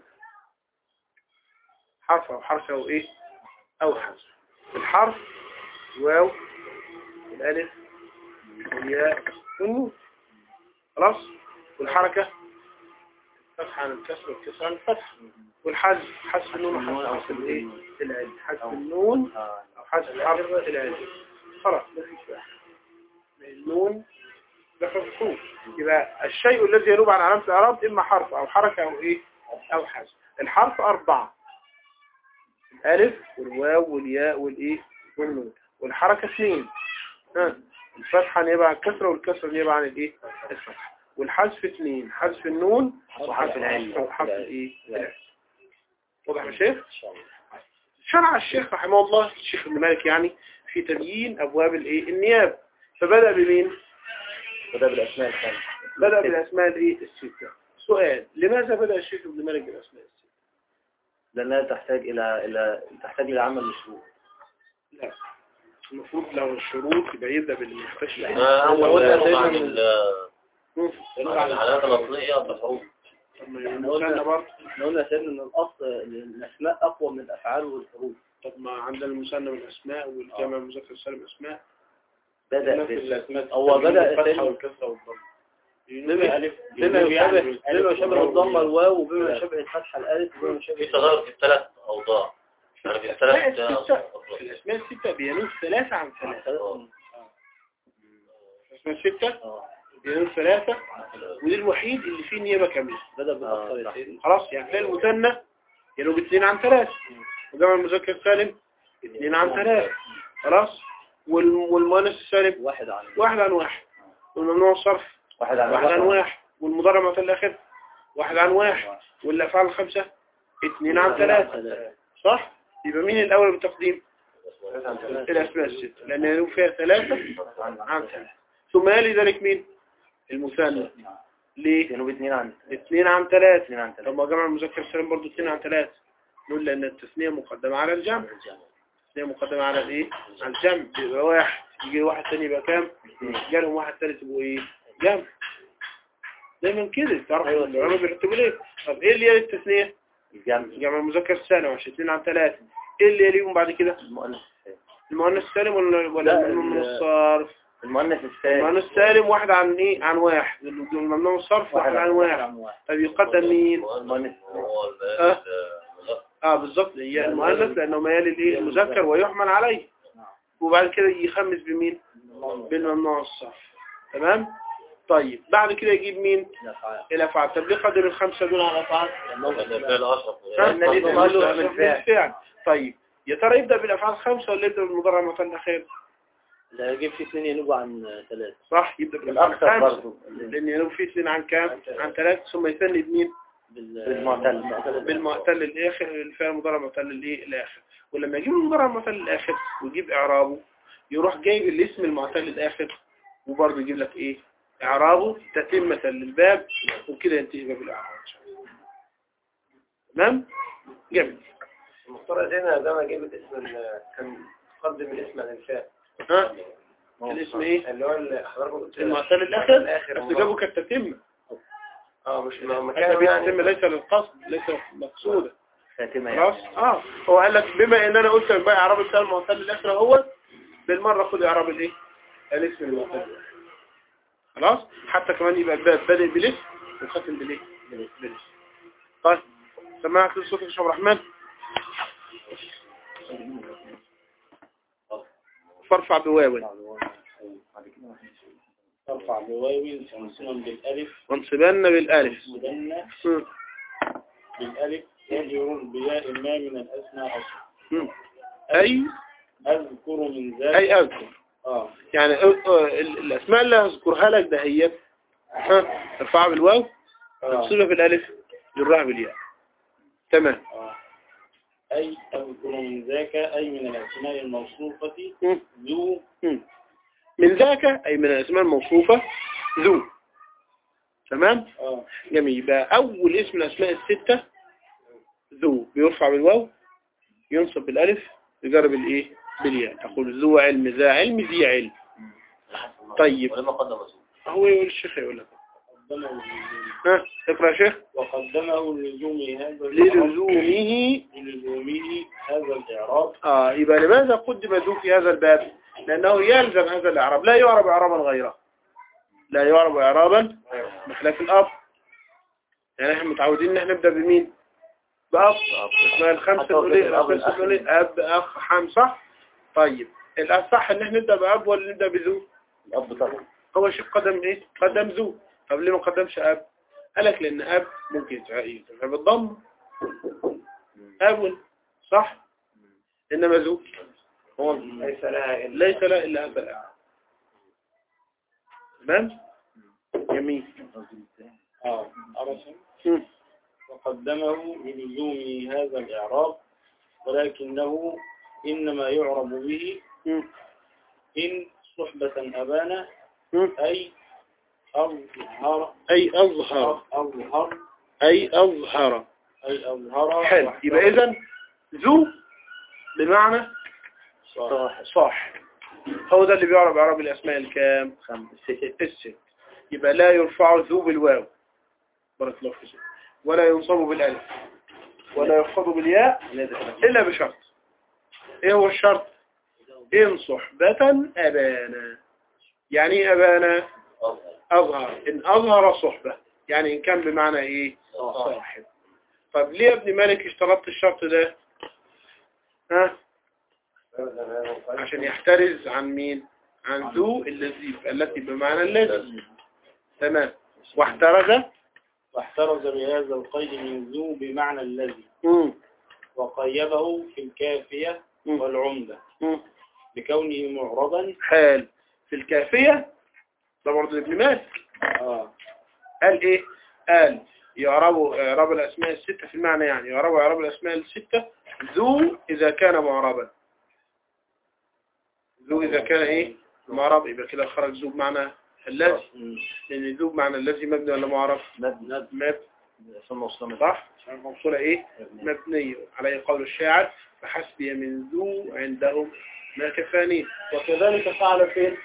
حرف او حرف او ايه او حذف الحرف واو الالف والياء والنون خلاص والحركة فتح عن الكسر والكسر عن الفتح والحذف حذف النون وحذف حرف الايه العلم حذف النون آه. او حذف حرف العلم خلاص ما فيش واحد النون دخل الحروف يبقى الشيء الذي ينوب عن علامة الإعراب إما حرف أو حركة أو إيه أو حذف الحرف أربعة الألف والواو والياء والإيه والنون والحركة اثنين ها الفتحة نيابة عن الكسرة والكسرة نيابة عن الإيه الفتحة والحذف اثنين حذف النون وحرف العلم. أو حرف الإيه العلم. العلم. واضح يا شيخ إن شاء الله شرع الشيخ رحمه الله الشيخ ابن مالك يعني في تبيين أبواب الإيه النيابة فبدأ بمين وده بالأسماء الخمسة بدأ بالأسماء الإيه الستة سؤال لماذا بدأ الشيخ ابن مالك بالأسماء الستة لأنها تحتاج إلى إلى تحتاج إلى عمل مشروع لا المفروض لو الشروط يبقى يبدأ باللي ما يحتاجش لها. ما هو هو ده ينوب عن دايماً- ال- مم. عن العلامات الأصلية بالحروف طب ما المثنى برضه احنا قلنا يا سيدنا ان الاصل الاسماء اقوى من الافعال والحروف طب ما عندنا المثنى والأسماء والجمع المذكر السالم أسماء بدأ نفس بال- الأسماء هو بدأ الفتحة سيدنا- والكسرة والضم بما ألف بما يشبه بما يشبه الضمه الواو وبما يشبه الفتحه الالف وبما في يشبه تغير في الثلاث أوضاع يعني في الأسماء الثلاث الستة أوضاع. في الأسماء الستة بينوب ثلاثة عن ثلاثة آه. الأسماء الستة اه بينوب ثلاثة ودي الوحيد اللي فيه نيابة كاملة بدأ بالاكثر يا صح. سيدي خلاص يعني تلاقي المثنى ينوب اثنين عن ثلاثة وجمع المذكر السالم اثنين عن ثلاثة خلاص وال- والمؤنث السالم واحد عن واحد عن واحد والممنوع الصرف واحد عن واحد عن واحد والمضارع مع الآخر واحد عن واحد والأفعال الخمسة اثنين عن ثلاثة صح؟ يبقى مين الأول بالتقديم؟ الأسماء الستة لأن ينوب فيها ثلاثة عن ثلاثة ثم يلي ذلك مين؟ المثنى ليه؟ جنوب اثنين عن اثنين عن ثلاثة اثنين عن ثلاثة طب ما جمع المذكر السالم برضه اثنين عن ثلاثة نقول لأن التثنية مقدمة على الجمع التثنية مقدمة على الايه؟ على الجمع يبقى واحد يجي واحد تاني يبقى كام؟ جالهم واحد تالت يبقوا ايه؟ جمع دايما كده تعرفوا أيوة. العلماء بيرتبوا ليه؟ طب ايه اللي يلي التثنية؟ الجمع جمع المذكر السالم عشان اثنين عن ثلاثة ايه اللي يليهم بعد كده؟ المؤنث السالم المؤنث السالم ولا ولا لا، الممنوع ال- الصرف؟ المؤنث السالم المؤنث السالم واحد عن ايه؟ عن واحد الممنوع الصرف واحد عن واحد طب يقدم مين؟ المؤنث هو آه. البيان المذكر. اه بالظبط هي المؤنث لانه ميال الايه المذكر ويحمل عليه وبعد كده يخمس بمين بالممنوع الصرف تمام طيب بعد كده يجيب مين الافعال طب ليه قدر الخمسه دول على الافعال لأن الفعل أشرف ها؟ لأن الاسم لأنه كله أشرف من من فعل. الفعل طيب يا ترى يبدا بالافعال الخمسه ولا يبدا بالمضارع المثنى الاخير لا يجيب في اثنين ينوبوا عن ثلاثة صح يبدا بالافعال الأكثر الخمسه برضه لان ينوب فيه اثنين عن كام عن ثلاثه ثم يثني بمين بالمعتل. بالمعتل الاخر الفعل المضارع المعتل الايه الاخر ولما يجيب المضارع المعتل الاخر ويجيب اعرابه يروح جايب الاسم المعتل الاخر وبرضه يجيب لك ايه اعرابه تتمة للباب وكده ينتهي باب الاعراب ان شاء الله تمام جميل المفترض هنا ده ما جاب الاسم ال- كان قدم الاسم عن الفاء ها الاسم ايه اللي هو اللي حضرتك قلت المعتل الاخر الآخر. بس جابه كالتتمة اه مش ما ما هذا كان يعني بالتتمة ليس للقصد ليس مقصودا خاتمة خلاص يعني اه هو قال لك بما ان انا قلت لك بقى اعراب الفعل المعتل الاخر هو بالمره خد اعراب الايه الاسم المعتل خلاص حتى كمان يبقى الباب بادئ بالاسم وختم بالايه بالاسم طيب سمعك صوت يا شيخ عبد الرحمن فارفع بواو ترفع بواو تنصبا بالالف وانصبن بالالف مدنة مم. بالالف يجر بياء ما من الاسماء اصلا مم. اي اذكر من ذلك اي اذكر اه يعني أ- آه، ال- الاسماء اللي هذكرها لك ده هي ها ارفعها بالواو تنصبها بالالف جرها بالياء تمام آه. أي أذكر من ذاك أي من الأسماء الموصوفة مم. ذو مم. من ذاك أي من الأسماء الموصوفة ذو تمام آه. جميل يبقى أول اسم من الأسماء الستة ذو بيرفع بالواو ينصب بالألف يجرب بالإيه بالياء تقول ذو علم ذا علم ذي علم طيب ولما قدم مسؤول هو يقول الشيخ يقول لك قدمه اللزوم. ها اقرأ يا شيخ وقدمه لزوم هذا الإعراب- للزومه للزومه هذا الإعراب آه يبقى لماذا قدم ذو في هذا الباب لأنه يلزم هذا الإعراب لا يعرب إعرابا غيره لا يعرب إعرابا بخلاف الأب يعني احنا متعودين ان احنا نبدأ بمين بأب اسمها الخمسة حتى لو الأولية كان الأب الخمسة الأخ. الأولية أب أخ حام صح طيب الأصح ان احنا نبدأ بأب ولا نبدأ بذو الأب طبعا هو شيء قدم ايه قدم ذو طب ليه ما قدمش اب قالك لان اب ممكن يتفعل بالضم اب صح انما ذو هو ليس لها إلا ليس لا الا اب الأعلى. تمام جميل اه أرسم مم. وقدمه بلزوم هذا الإعراب ولكنه إنما يعرب به مم. إن صحبة أبانا مم. أي أظهر اي اظهر أظهر اي اظهر أي أظهر حلو يبقى اذا ذو بمعنى صح. صح هو ده اللي بيعرب اعراب الاسماء الكام خمسة الست يبقى لا يرفع ذو بالواو بارك الله فيك ولا ينصب بالالف ولا يخفض بالياء الا بشرط ايه هو الشرط ان صحبة ابانا يعني ايه ابانا اظهر ان اظهر صحبة يعني ان كان بمعنى ايه صاحب طب ليه يا ابن مالك اشترطت الشرط ده ها عشان يحترز عن مين عن ذو الذي التي بمعنى الذي تمام واحترز واحترز بهذا القيد من ذو بمعنى الذي مم. وقيده في الكافية مم. والعمدة مم. لكونه معربا حال في الكافية ده برضه ابن مالك آه. قال ايه قال يعربوا اعراب الاسماء الستة في المعنى يعني يعربوا اعراب الاسماء الستة ذو اذا كان معربا ذو اذا كان ايه معرب يبقى كده خرج ذو بمعنى الذي مم. لان ذو بمعنى الذي مبني ولا معرب مبنى مبني ثم وصلنا صح موصولة ايه مبنية عليه قول الشاعر فحسبي من ذو عندهم ما كفاني وكذلك فعل فين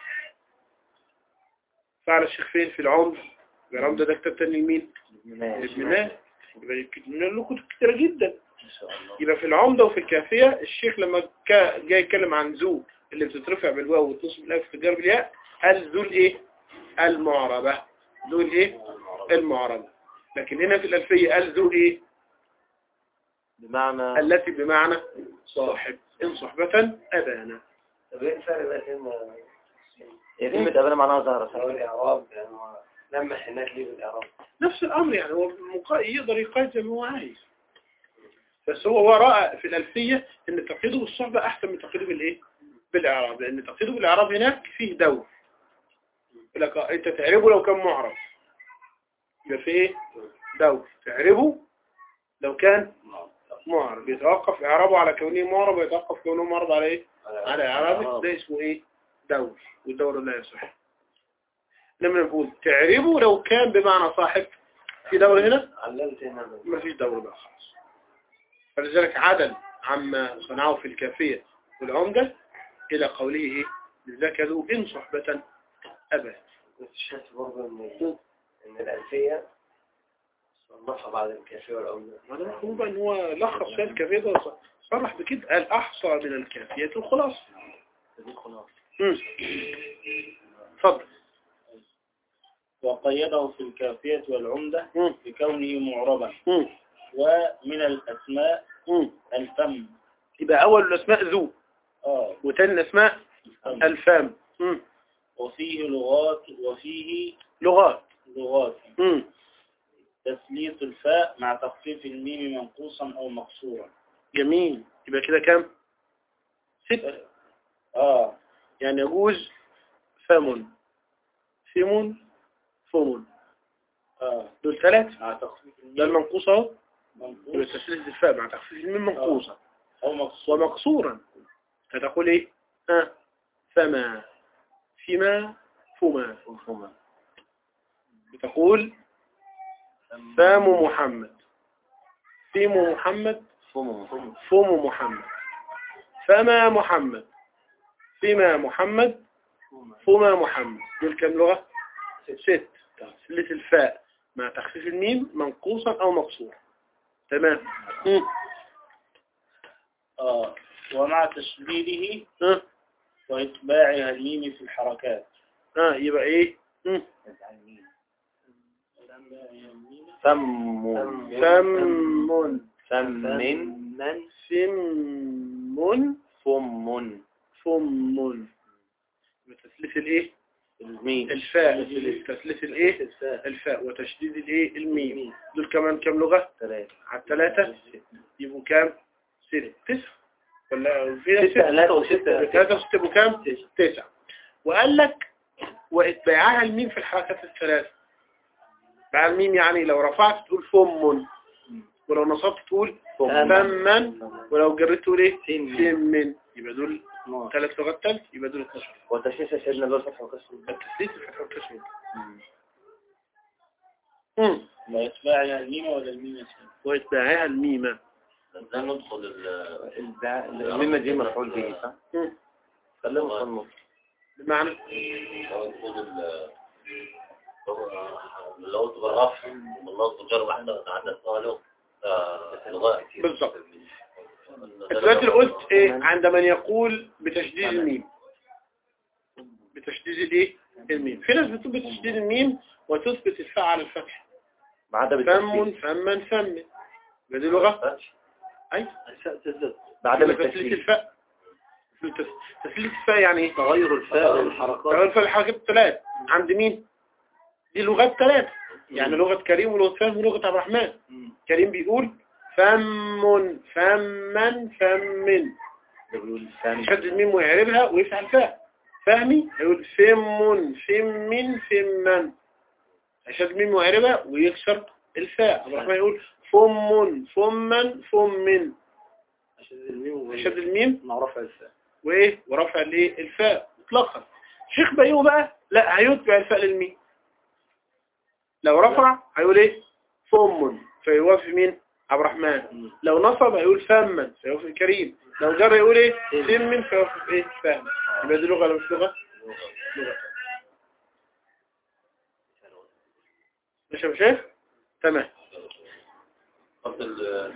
فعل الشيخ فين في العمر العمر ده كتاب تاني لمين ابن مالك يبقى ابن مالك له كتب كتيرة جدا إن شاء الله يبقى في العمدة وفي الكافية الشيخ لما كا- جاي يتكلم عن ذو اللي بتترفع بالواو وتصب الالف تجار بالياء قال ذو الايه المعربة ذو الايه المعربة لكن هنا في الألفية قال ذو ايه بمعنى التي بمعنى صاحب إن صحبة أبانا طب ايه الفرق بين هي كلمة أبانا معناها ظهر هو الإعراب يعني هو لمح هناك ليه بالإعراب نفس الأمر يعني هو مقا- يقدر يقايد زي ما هو عايز بس هو هو رأى في الألفية إن تقييده بالصحبة أحسن من تقييده بالإيه؟ بالإعراب لأن تقييده بالإعراب هناك فيه دور يقول لك آه، أنت تعربه لو كان معرب يبقى فيه إيه؟ دور تعربه لو كان معرب يتوقف إعرابه على كونه معرب ويتوقف كونه معرب على إيه؟ على إعرابه ده اسمه إيه؟ دور والدور لا يصح لما نقول تعربه لو كان بمعنى صاحب في دور هنا علمت هنا ما فيش دور بقى خلاص فلذلك عدل عما صنعه في الكافية والعمدة إلى قوله إيه لذلك ذو إن صحبة أبا اكتشفت برضه ان ان الألفية صنفها بعد الكافية والعمدة هذا المفروض بقى إن هو لخص فيها الكافية ده صرح بكده قال أحصى من الكافية الخلاص مم. اتفضل وقيده في الكافية والعمدة مم. بكونه معربا مم. ومن الأسماء مم. الفم يبقى أول الأسماء ذو آه وتاني الأسماء الفم. الفام مم. وفيه لغات وفيه لغات لغات مم. تثليث الفاء مع تخفيف الميم منقوصا أو مقصورا جميل يبقى كده كام ستة آه يعني يجوز فم فم فم آه دول ثلاث مع تخفيف ده الميم المنقوص اهو يبقى منقوص تسليس الفاء مع تخفيف الميم منقوصة أو مقصورا ومقصورا فتقول ايه ها فما فيما فما مفهومة بتقول فام محمد فيم محمد مفهومة مفهومة فم محمد فما محمد فيما محمد فما محمد دول كام لغة ست تسليس الفاء مع تخفيف الميم منقوصا او مقصورا تمام مم. آه ومع تشديده ها وإتباعها الميم في الحركات ها يبقى ايه مم. إتباعها الميم فم فم فم من سم فم فم بتثليث الايه الميم الفاء تثليث الايه الفاء الفاء وتشديد الايه الميم دول كمان كام لغة ثلاثة على الثلاثة يبقوا كام ست تسع ولا فيها ستة ست ثلاثة وستة ثلاثة وستة يبقوا كام تسع وقال لك واتباعها الميم في الحركات الثلاثة بقى الميم يعني لو رفعت تقول فم ولو نصبت تقول فما ولو جريت تقول ايه سم يبقى دول ثلاث لغات ثالث يبقى دول 12 وتشيش سيدنا دول فتح وكسر التسليس الفتح والكسر مم. ويتباع الميم ولا الميم اسمه واتباعها الميمة ازاي ندخل ال- الميم دي مفعول به صح؟ مم. خلينا نصنف بمعنى لو ندخل ال- هو- لو قلت بالرفع واللفظ غير واحدة عدد قالوا لغاية بالظبط. دلوقتي قلت ايه عند من يقول بتشديد الميم بتشديد الايه الميم في ناس بتقول بتشديد الميم وتثبت الفاء على الفتح ما عدا فم بالتشديد فما فم يبقى دي لغة اي بعد تثليث بالتشديد الفاء تث- تثليث الفاء يعني ايه تغير الفاء والحركات تغير في الحركات الثلاث عند مين دي لغات ثلاث يعني لغة كريم ولغة فهم ولغة عبد الرحمن كريم بيقول فم فمن فمن ده بيقول فم يشد الميم ويعربها ويفتح الفاء فهمي يقول فم فم فمن يشد الميم ويعربها ويكسر الفاء عبد الرحمن يقول فم فمن فمن عشان الميم يشد الميم مع رفع الفاء وايه ورفع الايه الفاء اطلاقا شيخ بيوم بقى لا هيتبع الفاء للميم لو رفع هيقول ايه فم فيوافق مين عبد الرحمن لو نصب هيقول فما فيوافق كريم لو جر يقول ايه سم فيوافق ايه فهم يبقى دي لغه ولا مش لغه لغه مش يا شيخ تمام قبل ال-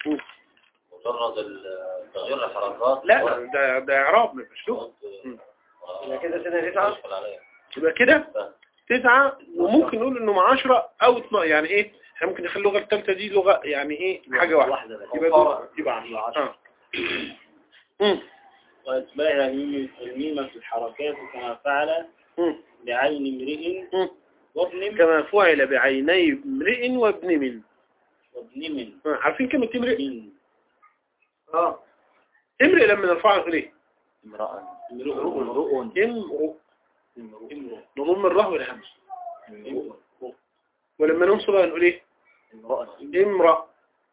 مجرد ال- تغيير الحركات لا ده ده اعراب ما يبقاش لغه يبقى كده سنة تسعة يبقى كده تسعة وممكن نقول انه مع عشرة او 12 يعني ايه احنا ممكن نخلي اللغة الثالثة دي لغة يعني ايه حاجة واحدة واحدة بس يبقى دول يبقى عشرة اه مم. ويتباع الميم الميم في الحركات كما فعل مم. بعين امرئ مم. وابن كما فعل بعيني امرئ وابن من وابن من آه، عارفين كلمة امرئ من اه امرئ لما نرفعها نقول ايه امرأة امرؤ امرؤ امرؤ امرؤ نضم الراء والهمز امرؤ ولما ننصبها نقول ايه امرأة امرأ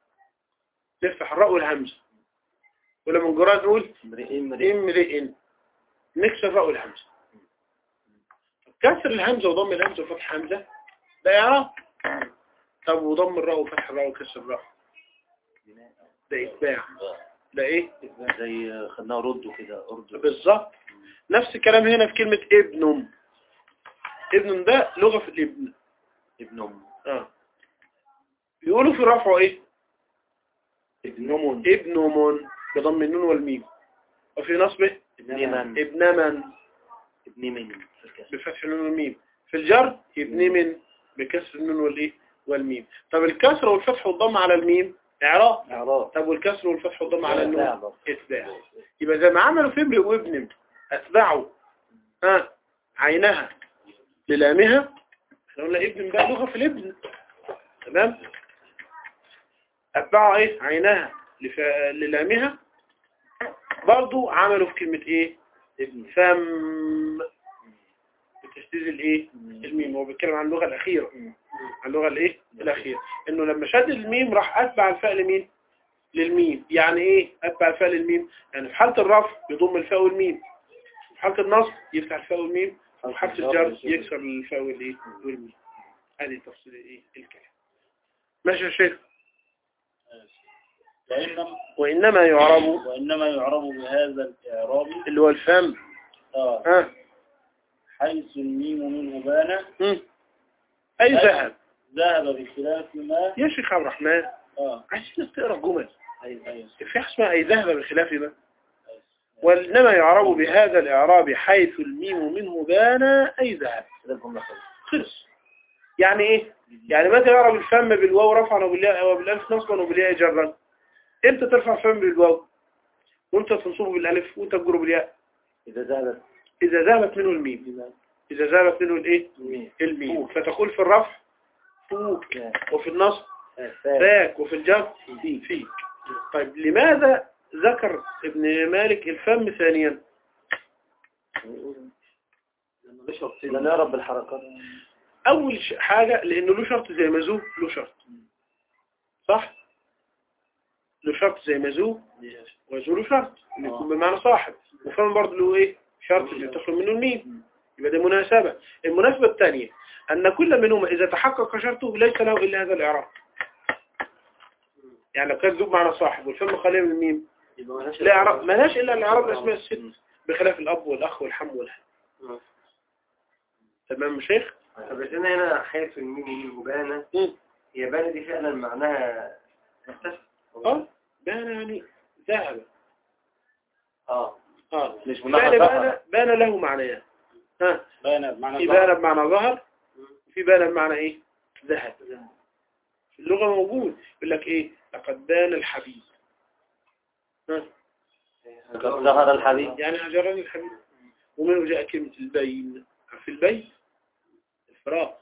نفتح الراء والهمز ولما نجرها نقول امرئ امرئ امرئ نكسر الراء والهمزة كسر الهمزة وضم الهمزة وفتح همزة ده إعراب طب وضم الراء وفتح الراء وكسر الراء ده إتباع ده إيه زي خدناه رد كده أرد بالظبط نفس الكلام هنا في كلمة ابن ابن ده لغة في الابن ابن أم آه. يقولوا في رفعه إيه ابن أم ابن من بضم النون والميم وفي نصبه ابن من ابن من ابن من في الكسر. بفتح النون والميم في الجر ابن من بكسر النون والايه والميم طب الكسر والفتح والضم على الميم اعراب إعراب طب والكسر والفتح والضم على النون إعراب. اتباع يبقى زي ما عملوا في ابن وابن اتبعوا ها عينها للامها احنا قلنا ابن ده لغه في الابن تمام اتبعوا ايه عينها لف... للامها برضو عملوا في كلمه ايه ابن فم بتشديد الايه الميم هو بيتكلم عن اللغه الاخيره عن اللغه الايه الاخيره انه لما شد الميم راح اتبع الفاء لمين للميم يعني ايه اتبع الفاء للميم يعني في حاله الرفع يضم الفاء والميم في حاله النصب يفتح الفاء والميم وفي حاله الجر يكسر الفاء والايه والميم هذه تفصيل ايه الكلام ماشي يا شيخ وإنما, وانما يعرب وإنما يعرب بهذا الإعراب اللي هو الفم آه ها حيث الميم منه بان مم. اي ذهب ذهب بخلاف ما يا شيخ عبد الرحمن آه عايزين تقرا الجمل أيوة أيوة في حاجه اسمها اي ذهب بالخلاف ما وإنما يعرب بهذا الإعراب حيث الميم منه بان أي ذهب كده الجملة خلصت خلص يعني ايه يعني متى يعرف الفم بالواو رفعا وبالياء وبالالف نصبا وبالياء جرا امتى ترفع الفم بالواو وانت تنصبه بالالف وانت تجره بالياء إذا زالت اذا ذهبت منه الميم اذا ذهبت منه الايه الميم فتقول في الرفع فوك وفي النصب فاك وفي الجر فيك طيب لماذا ذكر ابن مالك الفم ثانيا لأنه يعرف بالحركات اول ش- حاجة لانه له شرط زي ما ذو له شرط صح له شرط زي ما ذو وذو له شرط انه يكون بمعنى صاحب وفهم برضه له ايه شرط اللي تخرج منه الميم يبقى ده مناسبة المناسبة الثانية ان كل منهما اذا تحقق شرطه ليس له الا هذا الاعراب يعني لو كان ذو بمعنى صاحب والفم خالية من الميم لا اعراب ملاش الا الاعراب الاسماء الست بخلاف الاب والاخ والحم والهم تمام يا شيخ طب بس انا هنا حيث الميم مبانة مم. هي بانة دي فعلا معناها اختفى اه بان يعني ذهب اه اه مش بان مناسبة بان بان له معنيان ها بين بمعنى في بان بمعنى ظهر وفي بان بمعنى ايه ذهب في اللغة موجود يقول لك ايه لقد بان الحبيب ها قد ظهر الحبيب يعني هجرني الحبيب ومنه جاء كلمة البين في البين الفراق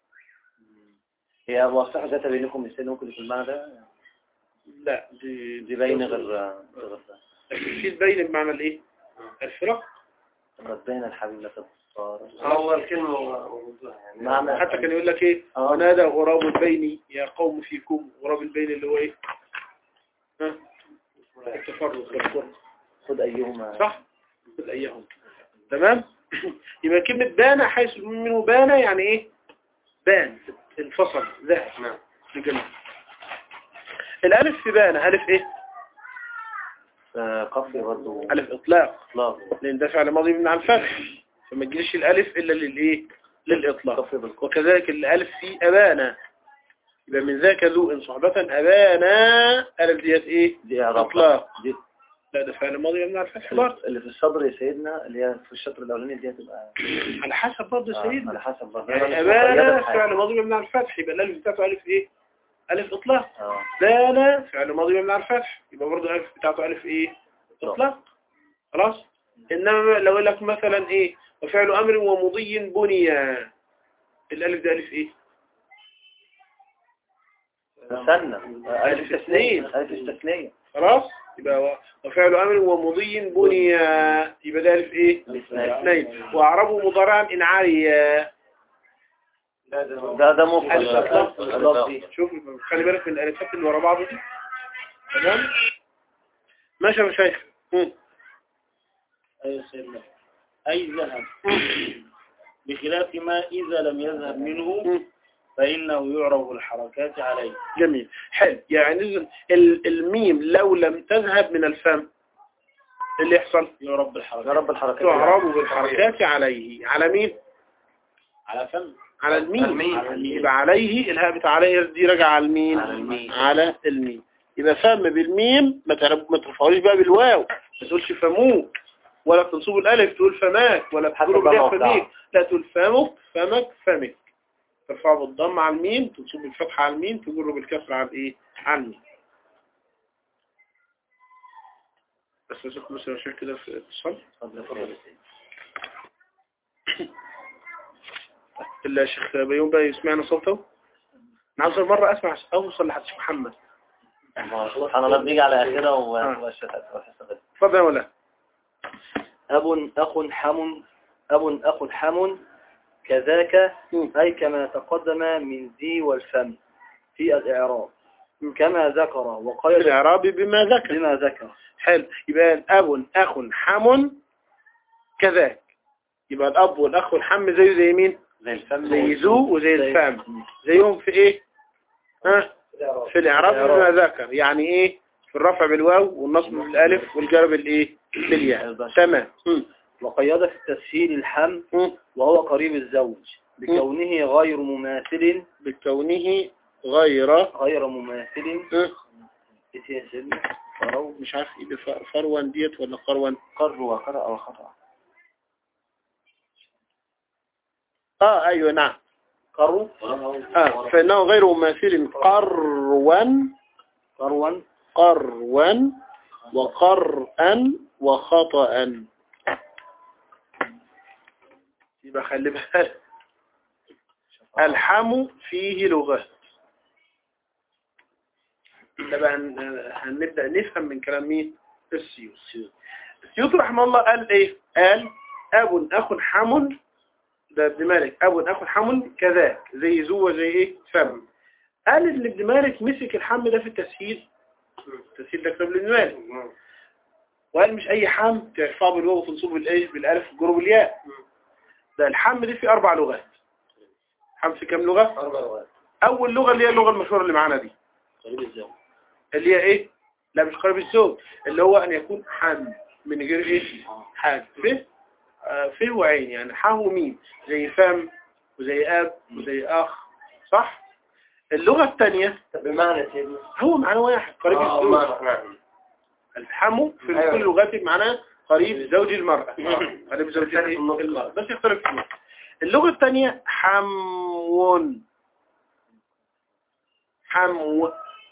هي مواصفة ذات بينكم مثال ممكن يكون المعنى ده لا دي دي باين غير غير ده. لكن في البين بمعنى الايه الفراق قد بين الحبيب لا تبصار هو الكلمة موضوعها يعني معنى حتى كان يقول لك ايه آه. ونادى غراب البين يا قوم فيكم غراب البين اللي هو ايه ها التفرق والفرق خد أيهما صح كل ايام تمام يبقى كلمة بان حيث منه بان يعني ايه بان انفصل ذهب نعم لجميع الالف في بان الف ايه آه، قفي برضه الف اطلاق إطلاق لان ده فعل ماضي من على الفتح فما تجيش الالف الا للايه للاطلاق قفي بالقف وكذلك الالف في ابانا يبقى من ذاك ذو ان صحبة ابانا الف ديت ايه دي إعراب اطلاق دي لا ده فعل ماضي من على الفتح برضه اللي في الصدر يا سيدنا اللي هي في الشطر الأولاني دي هتبقى على حسب برضه آه، سيدنا على حسب برضه يعني أنا مش أبانا مقيدة بحاجة. فعل ماضي مبني على الفتح يبقى الألف بتاعته ألف إيه؟ ألف إطلاق اه بانا فعل ماضي مبني على الفتح يبقى برضه الألف بتاعته ألف إيه؟ إطلاق خلاص إنما لو يقول لك مثلا إيه وفعل أمر ومضي بني الألف ده ألف إيه؟ استنى آه، ألف ألف استثنين اثنين. ألف استثنية خلاص يبقى و- وفعل أمر ومضي بني يبقى ده ألف إيه؟ الاثنين. اثنين وأعربه مضارعا إن عري ده ده مفرد ألف إطلاق إطلاق دي. شوف خلي بالك من الألفات اللي ورا بعض دي تمام ماشي يا مشايخ مم. أي سيدنا أي ذهب بخلاف ما إذا لم يذهب منه مم. فإنه يعرف الحركات عليه جميل حلو يعني إذن ال- الميم لو لم تذهب من الفم إيه اللي يحصل يعرف يا بالحركات رب الحركات تعرب بالحركات عليه على مين على فم على الميم الميم. على الميم. يبقى عليه الهاء بتاع عليه دي راجعه على المين على الميم. على الميم يبقى فم بالميم ما تعرف- ما ترفعوش بقى بالواو ما تقولش فموك ولا تنصب الالف تقول فماك ولا حسب تقول بقى بها موقعها. فميك لا تقول فمك فمك فمك ترفعه بالضم على الميم تنصب بالفتحه على الميم تجره بالكسر على الايه على الميم بس نشوف مثلا شيء كده في اتصال إلا يا شيخ بيوم بقى يسمعنا صوته أنا عاوز مرة أسمع أوصل لحد شيخ محمد سبحان الله بنيجي على آخرة آه. وبشهد اتفضل يا ولا أب أخ حم أب أخ حم كذاك مم. أي كما تقدم من ذي والفم في الإعراب كما ذكر في وقيد الإعراب بما ذكر بما ذكر حلو يبقى أب أخ حم كذاك يبقى الأب والأخ والحم زيه زي مين زي الفم زي ذو وزي الفم زيهم في إيه ها في الإعراب بما ذكر يعني إيه في الرفع بالواو والنصب بالألف والجر بالإيه بالياء تمام مم. وقيد في التسهيل الحم مم. وهو قريب الزوج بكونه غير مماثل بكونه غير غير مماثل مم. إيه يا سيدنا؟ فرو مش عارف ايه بف- فروان ديت ولا قروان قر وقرأ وخطأ اه ايوه نعم قرو آه فإنه غير مماثل قروا قروا قروا وقرأا وخطأ يبقى خلي بالك الحم فيه لغات ده بقى هن- هنبدأ نفهم من كلام مين السيوط السيوط رحمه الله قال ايه قال اب اخ حم ده ابن مالك اب اخ حم كذاك زي زو وزي ايه فم قال ان ابن مالك مسك الحم ده في التسهيل التسهيل ده كتاب ابن مالك وقال مش اي حم ترفعه بالواو وتنصبه بالايه بالالف والجروب الياء ده الحم دي في اربع لغات حم في كام لغة أربع لغات اول لغة اللي هي اللغة المشهورة اللي معانا دي قريب الزوج اللي هي ايه لا مش قريب الزوج اللي هو ان يكون حم من غير ايه حاج فيه آه، فيه وعين يعني حا وميم زي فم وزي اب وزي اخ صح اللغة الثانية طب بمعنى سيدنا هو معنى واحد قريب آه، الزوج معنى نعم الحم في أيوة. كل لغات معناه قريب زوج المرأة قريب زوج يختلف الإيه؟ النطق. المرأة بس يختلف في النطق اللغة الثانية حمون حمو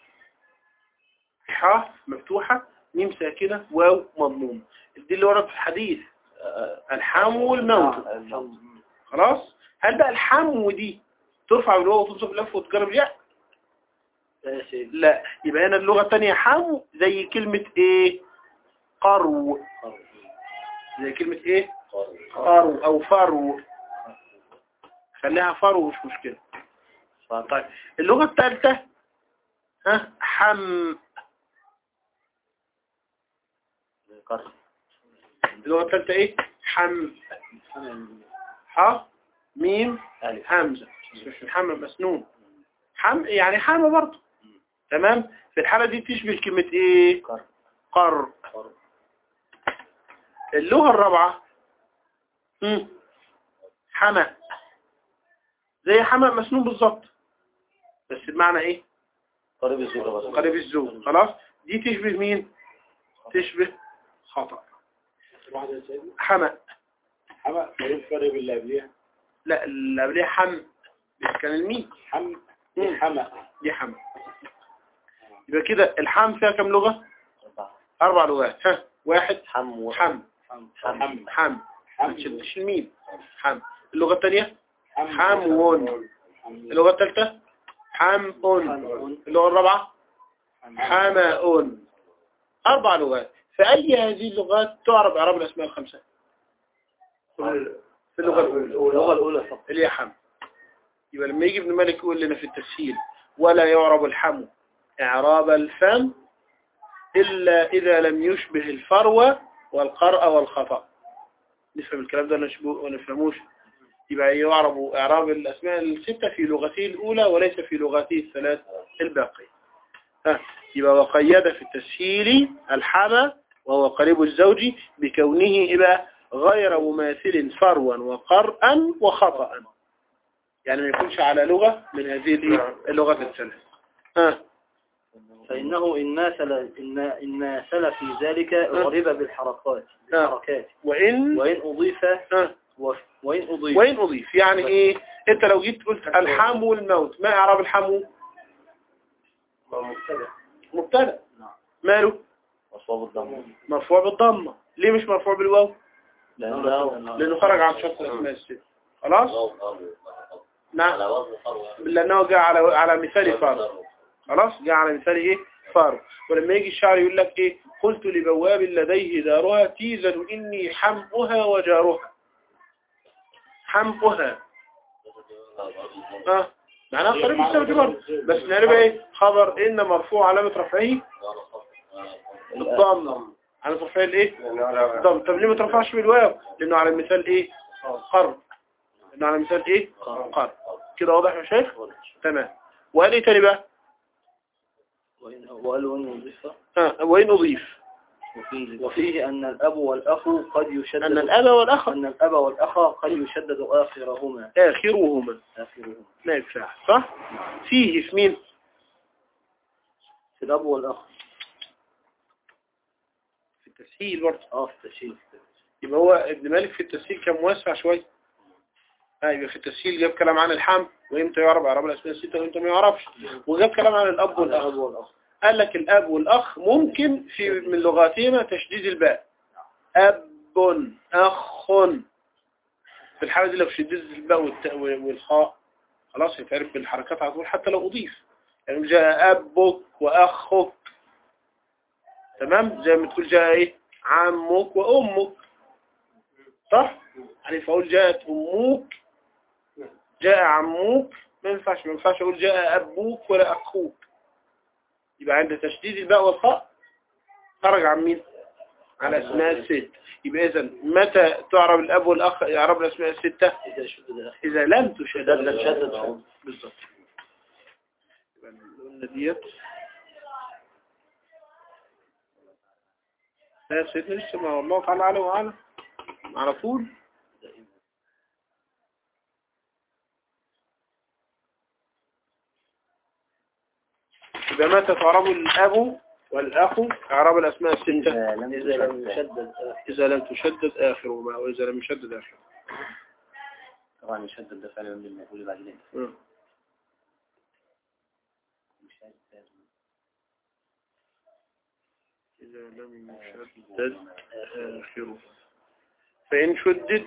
ح مفتوحة ميم ساكنة واو مضموم دي اللي ورد في الحديث الحمو والموت خلاص هل بقى الحمو دي ترفع بالواو وتنصب بالالف وتجرب الياء يا سيدي لا يبقى هنا اللغة الثانية حمو زي كلمة ايه قرو زي كلمة ايه قرو او فرو خليها فرو مش مشكلة طيب اللغة الثالثة ها حم اللغة الثالثة ايه حم ح ميم همزة بس مش الحم مسنون حم يعني حم برضه تمام في الحالة دي تشبه كلمة ايه قر اللغة الرابعة مم. حمأ زي حمأ مسنون بالظبط بس بمعنى ايه قريب الزوج بس قريب الزوج خلاص دي تشبه مين تشبه خطأ واحدة يا سيدنا حمأ حما ايه الفرق بين اللي قبليها لا اللي قبلها حم كان الميم حم مم. حما دي حم يبقى كده الحم فيها كم لغة أربع لغات ها واحد حم حم حم حم حم ما تشدش الميم حم اللغة الثانية حم حمون اللغة الثالثة حمون اللغة الرابعة حماء أربع لغات فأي هذه اللغات تعرب إعراب الأسماء الخمسة في اللغة الأولى اللغة الأولى فقط اللي هي حم يبقى لما يجي ابن مالك يقول لنا في التسهيل ولا يعرب الحم إعراب الفم إلا إذا لم يشبه الفروة والقرأ والخطأ نفهم الكلام ده نشبه ونفهموش يبقى يعرب إعراب الأسماء الستة في لغته الأولى وليس في لغته الثلاث الباقية ها يبقى وقيد في التسهيل الحمى وهو قريب الزوج بكونه إلى غير مماثل فروا وقرأا وخطأ يعني ما يكونش على لغة من هذه الإيه؟ اللغات الثلاث ها فإنه إن ماثل إن إن ماثل في ذلك أعرب بالحركات بالحركات وإن وإن أضيف ها و- وإن أضيف وين أضيف يعني إيه أنت لو جيت قلت الحمو والموت ما إعراب الحمو مبتدأ مبتدا ماله مصوب الضم مرفوع بالضمة ليه مش مرفوع بالواو لأنه لأنه خرج عن شرط الأسماء الست خلاص نعم على وزن فروة لأنه جاء على على مثال فارو خلاص جاء على مثال إيه فارو ولما يجي الشاعر يقول لك إيه قلت لبواب لديه دارها تيزن إني حمؤها وجارها حمؤها اه معناها قريب السبت برضه بس نعرف ايه خبر ان مرفوع علامة رفعه بالضم علامة رفعه الايه الضم طب ليه ما ترفعش بالواو لانه على المثال ايه قرب لانه على مثال ايه قرب كده واضح يا شيخ تمام وقال ايه تاني بقى وإن وقال وإن أضيف ها وين اضيف وفيه, وفيه أن الأب والأخ قد يشدد ان الاب والاخ أن الأب والأخ قد يشدد آخرهما اخرهما آخرهما ما ينفع صح فيه في مين في الأب والأخ في التسهيل برضه اه في التشيل يبقى هو ابن مالك في التسهيل كان موسع شوية ايوه في التسهيل جاب كلام عن الحمل وامتى يعرب اعراب الاسماء الستة وامتى ما يعرفش وجاب كلام عن الاب والاخ قال لك الاب والاخ ممكن في من لغاتهما تشديد الباء اب اخ في الحالة دي لو شددت الباء والت- والخاء خلاص يتعرف بالحركات على طول حتى لو اضيف يعني جاء ابك واخك تمام زي ما تقول جاء ايه عمك وامك صح يعني فاقول جاءت امك جاء عموك ما ينفعش ما ينفعش اقول جاء ابوك ولا اخوك يبقى عند تشديد الباء والخاء خرج عن مين على اسماء الست يبقى اذا متى تعرب الاب والاخ يعرب الاسماء السته إذا شدد الأخير اذا لم تشدد لم تشدد بالظبط يبقى قلنا ديت يا سيدنا لسه ما الله تعالى اعلم واعلم على طول يبقى متى تعرب الاب والاخ اعراب الاسماء السته إذا لم إذا لم يشدد يشدد اذا لم تشدد اخرهما واذا لم يشدد اخره طبعا يشدد ده فعلا من المقول بعدين مم. إذا لم يشدد آخره فإن شدد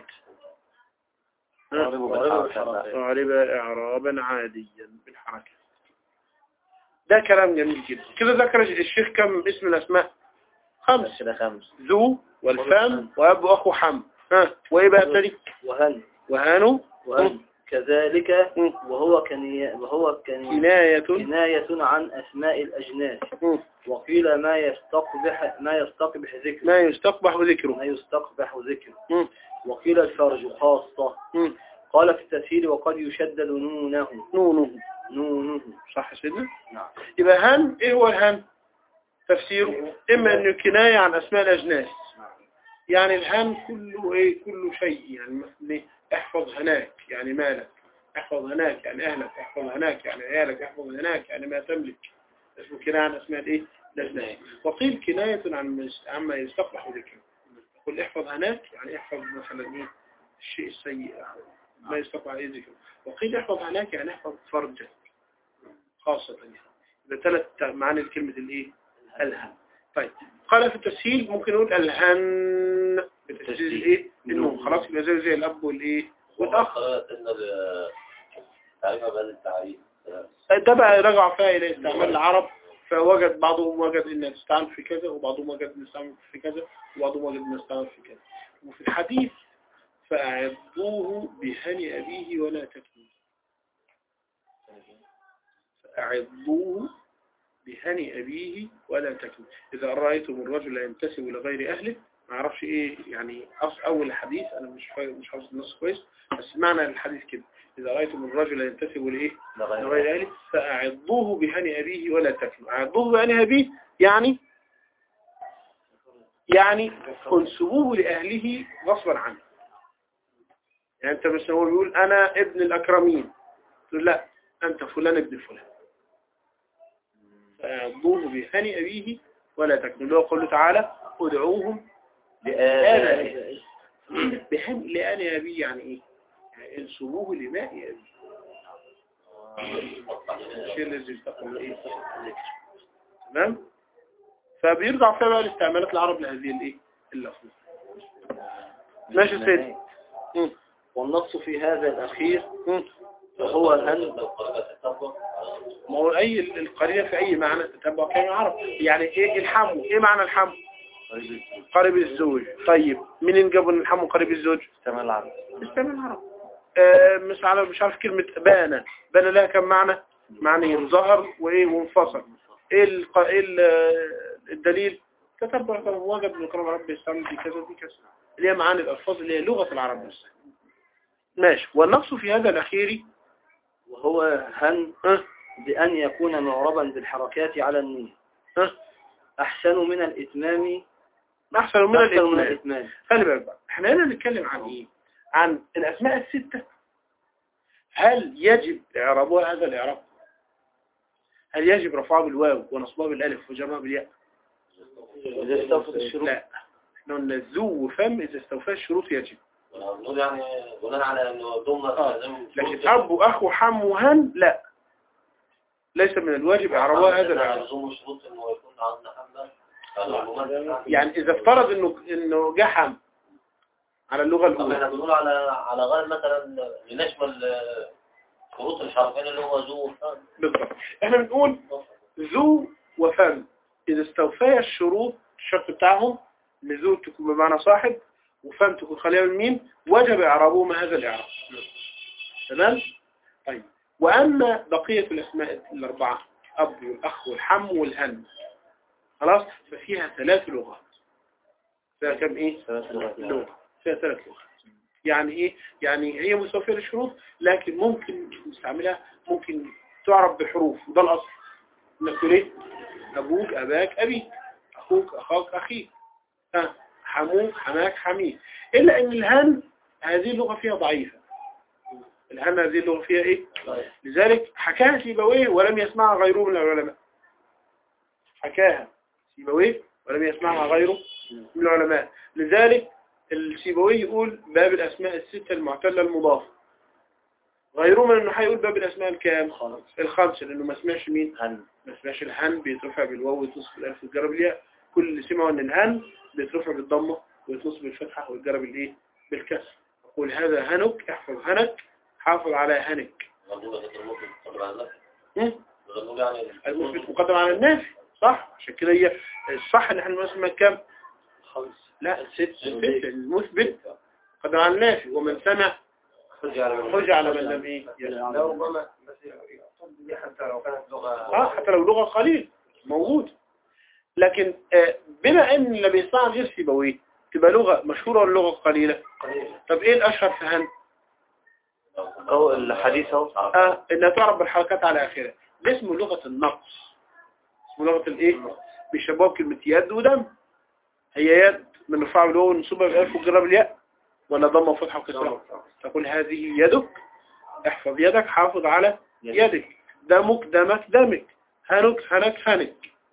أعرب إعرابا عاديا بالحركة ده كلام جميل جدا كده ذكر الشيخ كم اسم الأسماء خمس كده خمس ذو والفم وأب وأخو حم ها وإيه بقى التاني وهن وهانو وهن كذلك مم. وهو كني وهو كني كناية كناية عن أسماء الأجناس مم. وقيل ما يستقبح ما يستقبح ذكره ما يستقبح ذكره ما يستقبح ذكره مم. وقيل الفرج خاصة مم. قال في التسهيل وقد يشدد نونه نونه نونه صح يا سيدنا نعم يبقى هن ايه هو الهن تفسيره اما انه كناية عن اسماء الاجناس يعني الهن كله ايه كله شيء يعني مثل إيه؟ احفظ هناك يعني مالك احفظ هناك يعني اهلك احفظ هناك يعني عيالك احفظ هناك يعني ما تملك اسمه كناية عن اسماء الايه الاجناس وقيل كناية عن عما يستقبح ذكره قل احفظ هناك يعني احفظ مثلا ايه الشيء السيء ما يستقبح ايه ذكره وقيل احفظ هناك يعني احفظ فرجك خاصة يعني يبقى ثلاث معاني لكلمة الايه الهن طيب قال في التسهيل ممكن نقول الهن بتسهيل الايه النون خلاص يبقى زي زي الاب والايه والاخ ان تعريفها بهذا التعريف ده بقى رجع فيها الى استعمال العرب فوجد بعضهم وجد ان تستعمل في كذا وبعضهم وجد ان تستعمل في كذا وبعضهم وجد ان تستعمل في كذا وفي الحديث فأعضوه بهني أبيه ولا تكنوا فأعضوه بهني أبيه ولا تكنوا إذا رأيتم الرجل ينتسب لغير أهله ما أعرفش إيه يعني أصل أول الحديث أنا مش فا- مش حافظ النص كويس بس معنى الحديث كده إذا رأيتم الرجل ينتسب لإيه لغير أهله فأعضوه بهني أبيه ولا تكنوا أعضوه بهني أبيه يعني يعني انسبوه لأهله غصبا عنه يعني أنت مثلا هو بيقول أنا ابن الأكرمين تقول لا أنت فلان ابن فلان فأعضوه بهني أبيه ولا تكنوا اللي هو قوله تعالى ادعوهم لآبائهم بهن لآن أبيه يعني إيه؟ يعني انسبوه لماء أبيه الشيء الذي يستقبل إيه؟ تمام؟ فبيرجع فيها بقى لاستعمالات العرب لهذه الإيه؟ اللفظة ماشي يا سيدي مم. والنص في هذا الأخير مم. وهو هن لو قرأت التتبع ما هو أي القرينة في أي معنى تتبع كلمة عرب يعني إيه الحمو إيه معنى الحمو قريب الزوج طيب منين جابوا ان الحمو قريب الزوج استعمال العرب استعمال العرب آه مش على مش عارف كلمة بان بان لها كم معنى معنى ظهر وايه وانفصل ايه الق... ايه ال- الدليل تتبع كلام وجد ان كلام العرب بيستعمل دي كذا دي كذا اللي هي معاني الالفاظ اللي هي لغة العرب بس ماشي والنقص في هذا الاخير وهو هن ها بأن يكون معربا بالحركات على النون ها أحسن من الإتمام احسن من أحسن من الإتمام الإتمام خلي بالك بقى احنا هنا نتكلم عن ايه عن الاسماء الستة هل يجب اعرابها هذا الاعراب هل يجب رفعها بالواو ونصبها بالالف وجمعها بالياء إذا استوفت الشروط لا احنا قلنا ذو وفم اذا استوفى الشروط يجب نقول يعني بناء على انه ضمن آه. لازم لكن أب وأخ وحم وهن لا ليس من الواجب إعرابها هذا الإعراب لزوم الشروط انه يكون عندنا حمله فالممثل- يعني إذا افترض إنه إنه جحم على اللغة طب احنا الأولى بنقول على على غير مثلا لنشمل آه، شروط الحرفين اللي هو ذو وفان. بالضبط إحنا بنقول ذو وفم إذا استوفي الشروط الشرط بتاعهم إن ذو تكون بمعنى صاحب وفم تكون خالية من مين وجب إعرابهما هذا الإعراب تمام؟ طيب وأما بقية الأسماء الأربعة أب والأخ والحم والهن خلاص ففيها ثلاث لغات فيها كم إيه؟ ثلاث لغات لغة فيها ثلاث لغات يعني إيه؟ يعني هي مستوفية للشروط لكن ممكن نستعملها ممكن تعرف بحروف وده الأصل انك تقول ايه ابوك اباك ابيك اخوك اخاك اخيك ها حموك حماك حميك الا ان الهن هذه اللغة فيها ضعيفة الهن هذه اللغة فيها ايه لذلك حكاها سيبويه ولم يسمعها غيره من العلماء حكاها سيبويه ولم يسمعها غيره من العلماء لذلك السيبويه يقول باب الاسماء الستة المعتلة المضافة غيره من انه هيقول باب الاسماء الكام الخمسة لانه ما سمعش مين هن ما اسمهاش الهن بيترفع بالواو ويتنصب بالالف والجر بالياء كل اللي سمعوا ان الهن بيترفع بالضمه ويتنصب بالفتحه والجر بالايه بالكسر اقول هذا هنك احفظ هنك حافظ على هنك نقول لك المطلق قبل عن نفسه. هم؟ نقول يعني المثبت مقدم على النافي صح عشان كده هي الصح ان احنا نسمع كام خمس لا ست ست المثبت مقدم على النافي ومن سمع حجة على من حجة على من لم ايه لا ربما بس يقصد به حتى لو كانت لغة اه حتى لو لغة قليل موجود لكن آه، بما ان اللي بيصنع غير سيبويه تبقى لغة مشهورة ولا لغة قليلة قليلة طب ايه الاشهر في هن اهو الحديث اهو اه انها تعرف بالحركات على اخرها ده اسمه لغة النقص اسمه لغة الايه بيشبهوا كلمة يد ودم هي يد من رفع بالواو ونصبها بالالف وجرب الياء ولا ضمه وفتحه وكسره تقول هذه يدك احفظ يدك حافظ على يدك دمك دمك دمك هنك هنك هنك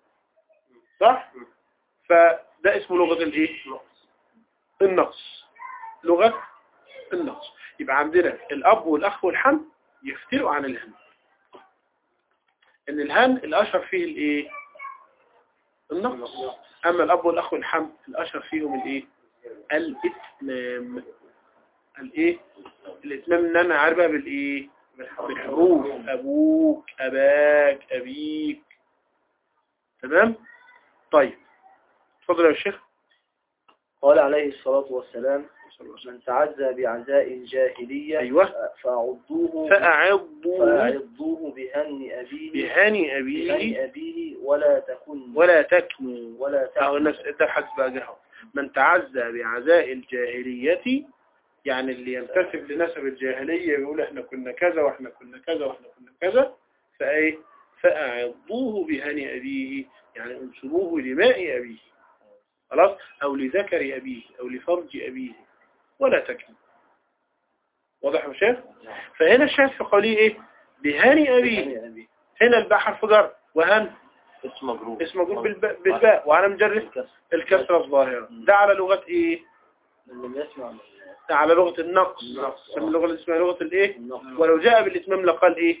صح فده اسمه لغة الايه النقص لغة النقص يبقى عندنا الاب والاخ والحم يفترقوا عن الهن ان الهن الاشهر فيه الايه النقص اما الاب والاخ والحم الاشهر فيهم الايه الاتمام الايه الاتمام ان انا عارفها بالايه بالحروف ابوك اباك ابيك تمام طيب اتفضل يا شيخ قال عليه الصلاة والسلام من تعزى بعزاء الجاهلية ايوه فأعضوه فاعضوا فأعضوه بهن أبيه بهاني ابيه بهن أبيه ولا تكن ولا تكنوا ولا أو تكن الناس ده حدث بقى جهه من تعزى بعزاء الجاهلية يعني اللي ينتسب لنسب الجاهلية بيقول احنا كنا كذا واحنا كنا كذا واحنا كنا كذا فايه فأعضوه بهني أبيه يعني انصروه لماء أبيه خلاص أو لذكر أبيه أو لفرج أبيه ولا تكن واضح يا شيخ فهنا الشاهد في قوله ايه بهني أبيه بهن أبيه هنا الباء حرف جر وهن اسم مجرور اسم مجرور بالباء, بالباء وعلى مجرد الكسرة الظاهرة ده على لغة ايه من لم يسمع من ده على لغة النقص من اللغة اللي اسمها لغة الايه النقص ولو جاء بالاتمام لقال ايه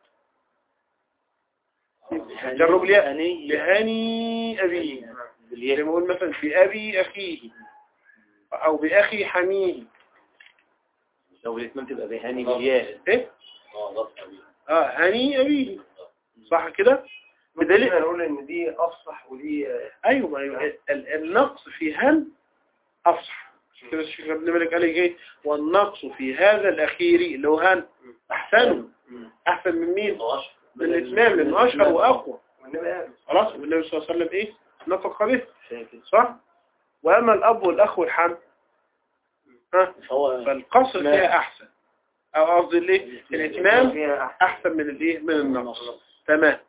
جرب الياء هني بهني ابي زي ما اقول مثلا بأبي أخيه أو بأخي حميه لو الاتمام تبقى بهاني بالياء إيه؟ اه نص أبيه. آه هني أبيه صح كده؟ بدليل بدليل نقول ان دي افصح ودي آه، أيوة ما أيوة. ال- النقص في هن أفصح عشان كده الشيخ ابن مالك قال ايه والنقص في هذا الأخير اللي هو هن أحسن أحسن من مين؟ الله أشهر. من الإتمام لأنه أشهر وأقوى والنبي قال خلاص والنبي صلى الله عليه وسلم إيه؟ نطق به صح؟ وأما الأب والأخ والحم ها؟ هو فالقصر ما- فيها أحسن أو قصدي الايه الإتمام فيها أحسن أحسن من الايه من النقص تمام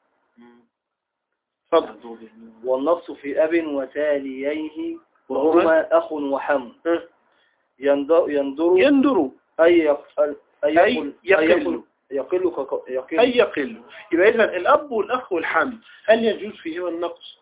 اتفضل والنص في أب وتاليه وهما وهما أخ وحم ها؟ ينظر ينظر يندروا أي يقل أي أي يقل يقل. يقل كق- يقل أي يقل يبقى إذا الأب والأخ والحم هل يجوز فيهما النقص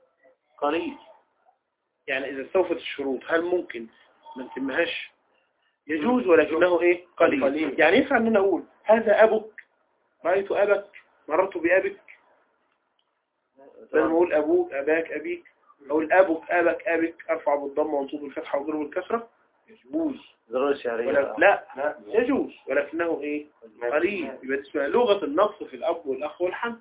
قليل يعني إذا استوفت الشروط هل ممكن ما نتمهاش يجوز ولكنه ايه قليل, قليل. يعني ينفع ان انا اقول هذا ابك رأيت ابك مررت بابك بدل ما اقول ابوك اباك ابيك اقول ابك ابك ابك ارفع بالضمه وانصب الفتحه واضرب الكسره يجوز ضرورة شعرية ولا لا يجوز ولكنه ايه قليل يبقى اسمها لغة النقص في الأب والأخ والحم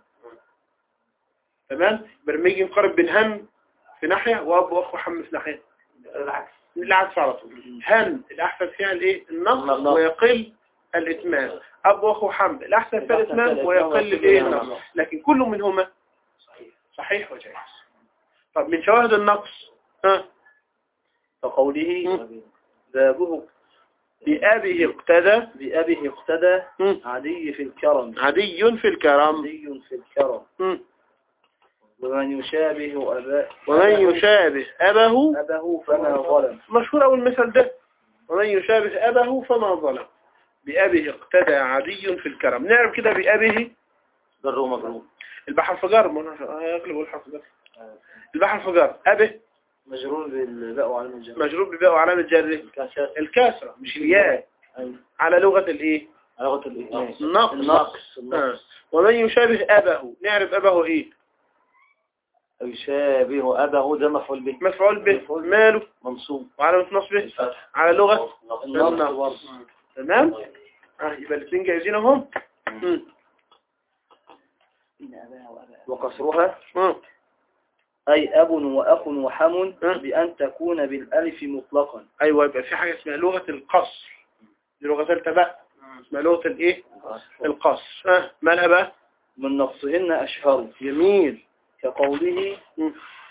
تمام يبقى لما يجي نقارن بين هم في ناحية وأب وأخ وحم في ناحية العكس العكس على طول هم الأحسن فيها الإيه النقص النقص. ويقل الإتمام أب وأخ وحم الأحسن فيها الإتمام ويقل الإيه النقص لكن كل منهما صحيح وجائز طب من شواهد النقص ها فقوله بابه بأبه اقتدى بأبه اقتدى مم. عدي في الكرم عدي في الكرم عدي في الكرم مم. ومن يشابه أباه ومن يشابه أبه أبه فما ظلم مشهور أول المثل ده ومن يشابه أبه فما ظلم بأبه اقتدى عدي في الكرم نعرف كده بأبه ضر ومجرور البحر الفجار ما أنا هيغلب الحرف ده البحر الفجار أبه مجرور بالباء وعلى الجر مجرور بباء وعلامة جره كاشات الكسرة مش الياء أيوة. على لغة الايه لغة الإثنين النقص النقص آه. النقص ومن يشابه أبه نعرف أبه إيه يشابه أبه ده مفعول به مفعول به ماله منصوب وعلامة نصبه الفتح على لغة النقص النقص. برضه تمام اه يبقى الاثنين جايزين اهم مم. وقصرها مم. أي أب وأخ وحم أه. بأن تكون بالألف مطلقا ايوه يبقى في حاجه اسمها لغه القصر دي لغه ثالثه بقى اسمها لغه الايه القصر اه مالها بقى من نقصهن أشهر جميل كقوله مم.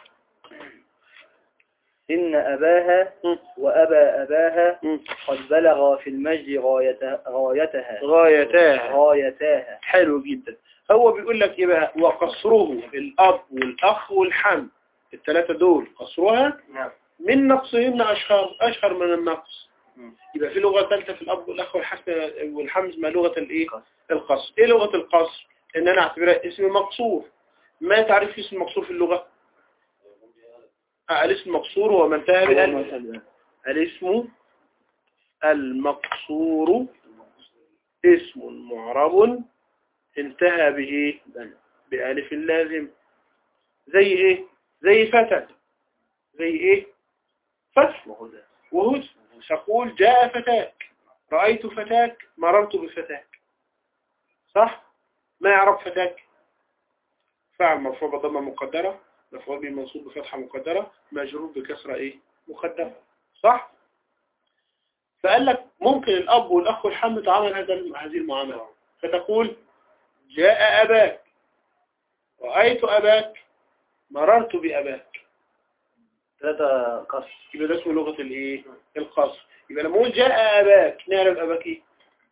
إن أباها مم. وأبا أباها مم. قد بلغ في المجد غايته غايتها غايتاها غايتاها حلو جدا هو بيقول لك ايه بقى وقصره الاب والاخ والحم الثلاثه دول قصرها نعم من نقصهن اشهر اشهر من النقص يبقى في لغه ثالثه في الاب والاخ والحسن والحم اسمها لغه الايه القصر ايه لغه القصر ان انا اعتبرها اسم مقصور ما تعرف اسم مقصور في اللغه آه، الاسم المقصور هو ما انتهى بالالف الاسم المقصور اسم معرب انتهى به بألف لازم زي ايه زي فتى زي ايه فتح وهدى تقول جاء فتاك رأيت فتاك مررت بفتاك صح ما يعرف فتاك فعل مرفوع بضمه مقدرة مفعول به منصوب بفتحة مقدرة مجرور بكسرة ايه مقدرة صح فقال لك ممكن الأب والأخ والحم تعامل هذا هذه المعاملة فتقول جاء أباك رأيت أباك مررت بأباك ثلاثة قصر يبقى ده اسمه لغة الايه القصر يبقى لما اقول جاء أباك نعرف أباك ايه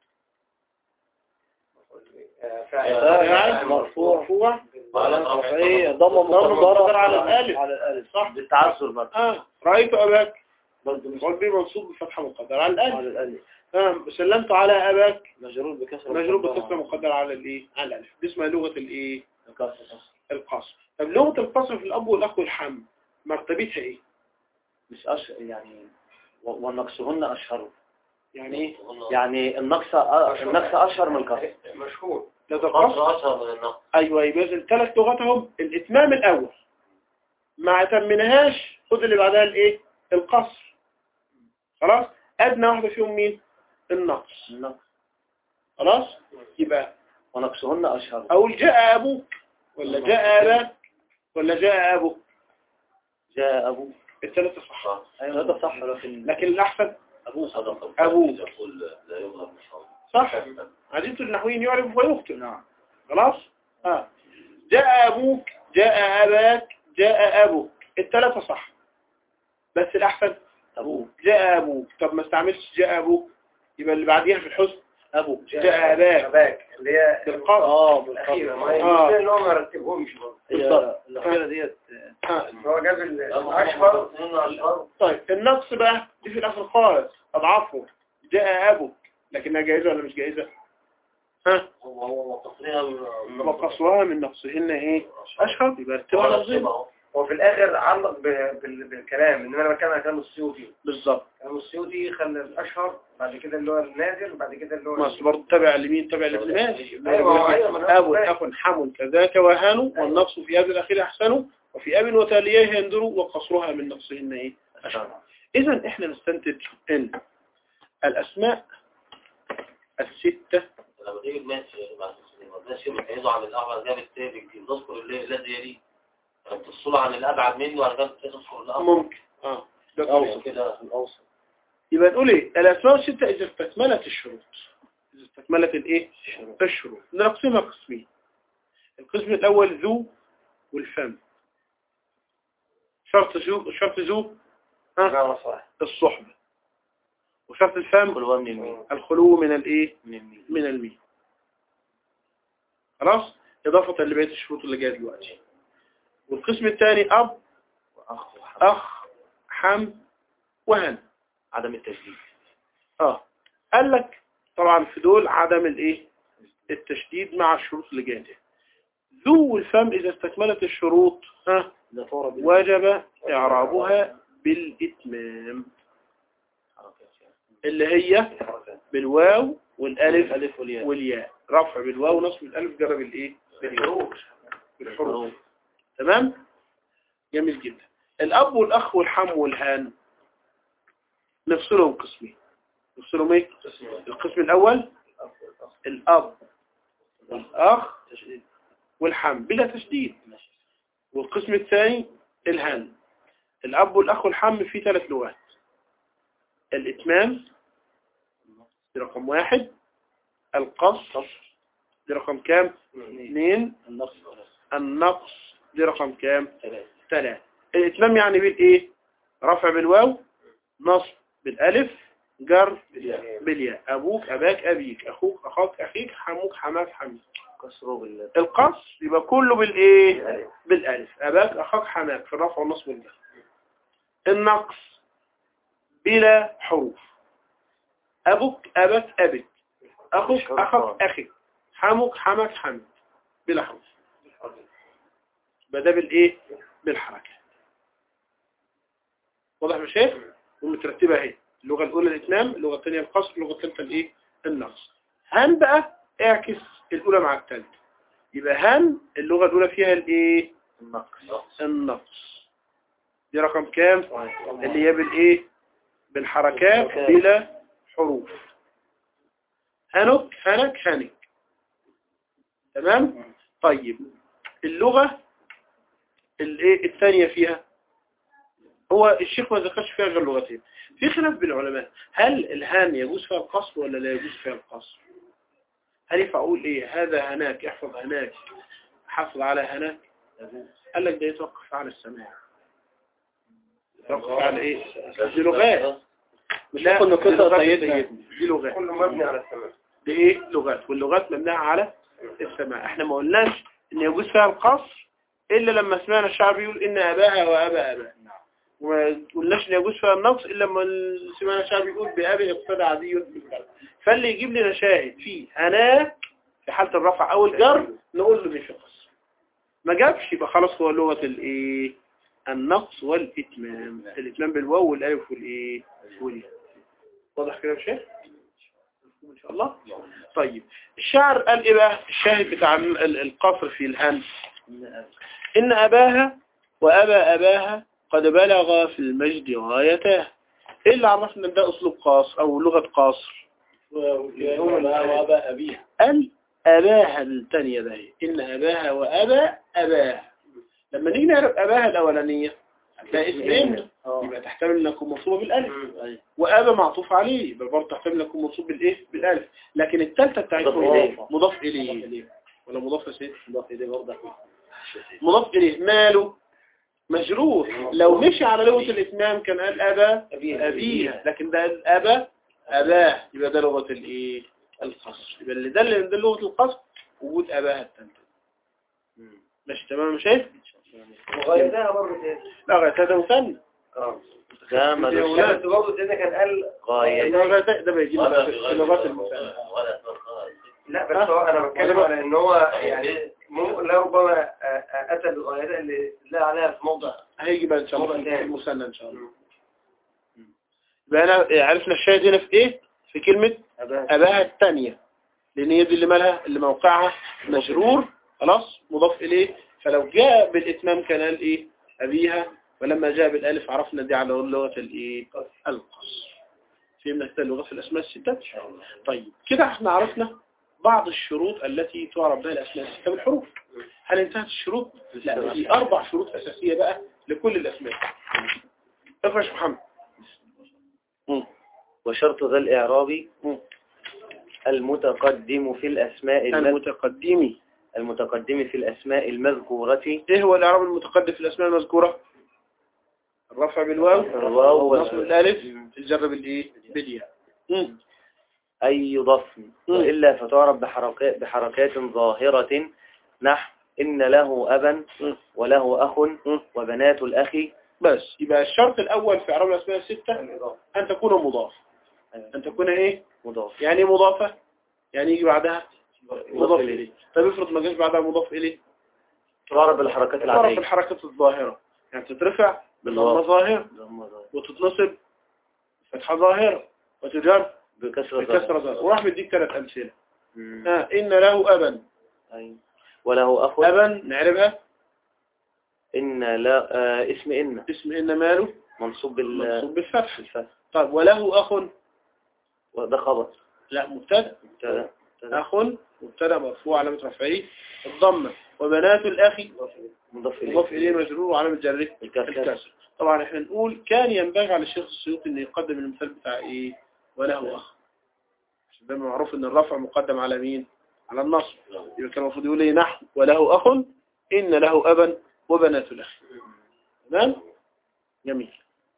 آه، فاعل فاعل مرفوع. مرفوع رفعية ضمة ضمة مقدرة مقدرة على الألف. على الألف صح بالتعذر برضه اه رأيت أباك برضه مش مفعول به منصوب بفتحة مقدرة على الألف على الألف آه. سلمت على أباك مجرور بكسرة مجرور مقدرة. بكسرة مقدرة على الايه على الألف دي اسمها لغة الايه القصر. القصر طب لغة القصر في الأب والأخ والحم مرتبتها ايه مش أشهر يعني و- ونقصهن أشهر يعني ايه يعني النقص أ- النقص أشهر من القصر مشهور ده ده القصر قصر أشهر من النقص ايوه يبقى إذن ثلاث لغاتهم الاتمام الاول ما تمنهاش خد اللي بعدها الايه القصر خلاص ادنى واحده فيهم مين النقص النقص خلاص يبقى ونقصهن أشهر اقول جاء ابوك ولا جاء اباك ولا جاء ابوك جاء أبوه الثلاثه صح أيوة هذا صح لكن لكن الاحسن أبوه صدق أبوه. يقول لا يظهر من حول صح عديد النحويين يعرف ويخطئ نعم خلاص اه جاء ابوك جاء اباك جاء ابوك الثلاثه صح بس الاحسن أبوه جاء أبوك طب ما استعملش جاء أبوك يبقى اللي بعديها في الحسن أبوه جاء أباك أباك اللي هي بالقصر آه الأخيرة بالقصر ما هي آه. المشكلة إن هو ما رتبهمش برضه هي الأخيرة ديت آه. هو جاب الأشهر أشهر طيب النقص بقى دي في الآخر خالص أضعافه جاء أبوك لكنها جائزة ولا مش جائزة ها هو هو وقصرها من وقصرها من نقصهن إيه أشهر يبقى ارتباع لفظي هو في الاخر علق ب- بال- بالكلام ان انا بتكلم عن كلام السيوطي بالظبط كلام السيوطي خلى الاشهر بعد كده اللي هو النازل بعد كده اللي هو ما أصل برضه تابع لمين تابع لابن مالك أيوة، أيوة، ما أنا أب فاهم. أخ حم كذاك وهان والنقص في أب الأخير أحسن وفي أب وتاليه يندر وقصرها من نقصهن إيه أشهر إذا إحنا نستنتج أن الأسماء الستة لما تيجي الماشي ماشي بتعيده عن الأعلى جاب التاني تذكر اللي الذي يليه بتفصله عن الأبعد منه وعن كده تذكر الأقرب ممكن آه ده طبيعي. أوصل كده الأوسط يبقى نقول إيه الأسماء الستة إذا استكملت الشروط إذا استكملت الإيه الشروط نقسمها قسمين القسم الأول ذو والفم شرط ذو شرط ذو ها نعم صح الصحبة وشرط الفم كل واحد من المين الخلو من الايه من المين من الميم خلاص إضافة لبقية الشروط اللي جاية دلوقتي والقسم الثاني أب وأخ وحم أخ حم وهن عدم التشديد اه قال لك طبعا في دول عدم الايه التشديد مع الشروط اللي جايه دي. ذو الفم إذا استكملت الشروط ها إذا فور بال- وجب إعرابها بالإتمام اللي هي بالواو والألف الألف والياء والياء رفع بالواو نصب الألف جرب الإيه بالحروف بالحروف تمام جميل جدا الأب والأخ والحم والهان نفصلهم قسمين نفصلهم إيه القسم الأول الأب والأخ والحم بلا تشديد والقسم الثاني الهان الأب والأخ والحم في ثلاث لغات الإتمام دي رقم واحد القصر دي رقم كام اثنين النقص النقص دي رقم كام ثلاثة الإتمام يعني بالإيه رفع بالواو نصب بالألف جر بالياء أبوك أباك أبيك أخوك أخاك أخيك حموك حماك حميك كسره بال القصر يبقى كله بالإيه بالألف أباك أخاك حماك في الرفع والنصب والجر النقص بلا حروف أبوك أباك أبك أخوك أخاك أخي حمك حمك حمك بلا حروف بدأ بالإيه بالحركة واضح يا شيخ ومترتبة اهي اللغة الأولى الإتمام اللغة الثانية القصر اللغة الثالثة الإيه النقص هن بقى اعكس الأولى مع الثالثة يبقى هن اللغة الأولى فيها الإيه النقص النقص دي رقم كام اللي هي بالايه بالحركات بلا حروف هنك هنك هنك تمام طيب اللغة الايه الثانية فيها هو الشيخ ما ذكرش فيها غير لغتين في خلاف بين العلماء هل الهان يجوز فيها القصر ولا لا يجوز فيها القصر هل ينفع اقول ايه هذا هناك احفظ هناك حافظ على هناك قال لك ده يتوقف على السماع يتوقف على ايه دي لغات مش لا كنا دي قصة لغات سيدنا سيدنا. دي لغات كله مبني على السماء دي ايه لغات واللغات مبنية على السماع احنا ما قلناش ان يجوز فيها القصر الا لما سمعنا الشعب يقول ان اباها وابا ابا وما قلناش ان يجوز فيها النقص الا لما سمعنا الشعب يقول بابي اقتدى عدي بالكلام. فاللي يجيب لنا شاهد فيه هناك في حالة الرفع او الجر نقول له مش قصر ما جابش يبقى خلاص هو لغة الايه النقص والاتمام الاتمام بالواو والالف والايه والياء واضح كده يا شيخ ان شاء الله طيب الشعر قال ايه بقى الشاهد بتاع ال- القصر في الهمز ان اباها وابا اباها قد بلغ في المجد غايته ايه اللي عرفنا ان ده اسلوب قاصر او لغة قاصر وابا ابيها قال اباها الثانية ده هي. ان اباها وابا اباها لما نيجي نعرف اباها الاولانية هتلاقي اسمين يبقى تحتمل ان يكون منصوبة بالالف وابا معطوف عليه يبقى برضه تحتمل ان يكون منصوب بالايه بالالف لكن الثالثه بتاعتهم مضاف إليه. مضاف اليه ولا مضاف يا سيدي مضاف اليه برضه مضاف اليه ماله مجرور لو مشي على لغه الاتمام كان قال ابا ابيها لكن ده قال ابا اباه يبقى ده لغه الايه القصر يبقى اللي دل ان ده لغه القصر وجود اباها الثالثه ماشي تمام يا شايف وغيرها برضه تاني لا غير هذا مثنى اه ده ملوش لا بس برضه تاني كان قال غاية ده ده بيجي لنا في لغات المثنى ولا أسماء لا بس هو انا بتكلم على ان هو يعني ممكن لا ربما آه، آه، اتى بالغايات اللي لا عليها في موضع ان شاء الله في المثنى ان شاء الله يبقى انا عرفنا الشاهد هنا في ايه في كلمة اباها الثانية لان هي دي اللي مالها اللي موقعها مجرور خلاص مضاف اليه فلو جاء بالاتمام كان قال ايه ابيها ولما جاء بالالف عرفنا دي على لغة الايه القصر فهمنا كده اللغات في الاسماء الستة طيب كده احنا عرفنا بعض الشروط التي تعرف بها الاسماء الستة بالحروف هل انتهت الشروط لا في اربع شروط اساسية بقى لكل الاسماء افرش محمد مم. وشرط ذا الإعراب مم. المتقدم في الأسماء المذ... المتقدم المتقدم في الأسماء المذكورة ايه هو الاعراب المتقدم في الاسماء المذكورة الرفع بالواو الواو والنصب بالالف الجر بالايه بالياء مم. أي ضفن مم. وإلا فتعرف بحركات, بحركات ظاهرة نحو إن له أبا مم. وله أخ مم. وبنات الأخ بس يبقى الشرط الاول في اعراب الاسماء الستة ان تكون مضاف ان تكون ايه مضاف يعني ايه مضافة يعني يجي بعدها مضاف إليه. اليه طب افرض ما جاش بعدها مضاف اليه تعرف بالحركات تعرف العادية الحركات الظاهرة يعني تترفع بالواو. بالضمة ظاهرة ضم ظاهر. وتتنصب فتحة ظاهرة وتجر بكسرة بكسرة ظاهر. ظاهرة وراح مديك ثلاث أمثلة مم. آه إن له أبا أي. وله أخ أبا نعربها إن لا آه اسم إن اسم إن ماله منصوب بال منصوب بالفتح بالفتح طيب وله أخ وده خبر لا مبتدا مبتدأ. مبتدأ. أخ مبتدا مرفوع علامة رفعه الضمة وبنات الأخ مضاف إليه مضاف إليه مجرور وعلامة جره الكسر الكسر طبعا احنا نقول كان ينبغي على الشيخ السيوطي انه يقدم المثال بتاع ايه وله اخ عشان ده معروف ان الرفع مقدم على مين على النصب يبقى كان المفروض يقول ايه نحو وله اخ ان له ابا وبنات الاخ تمام جميل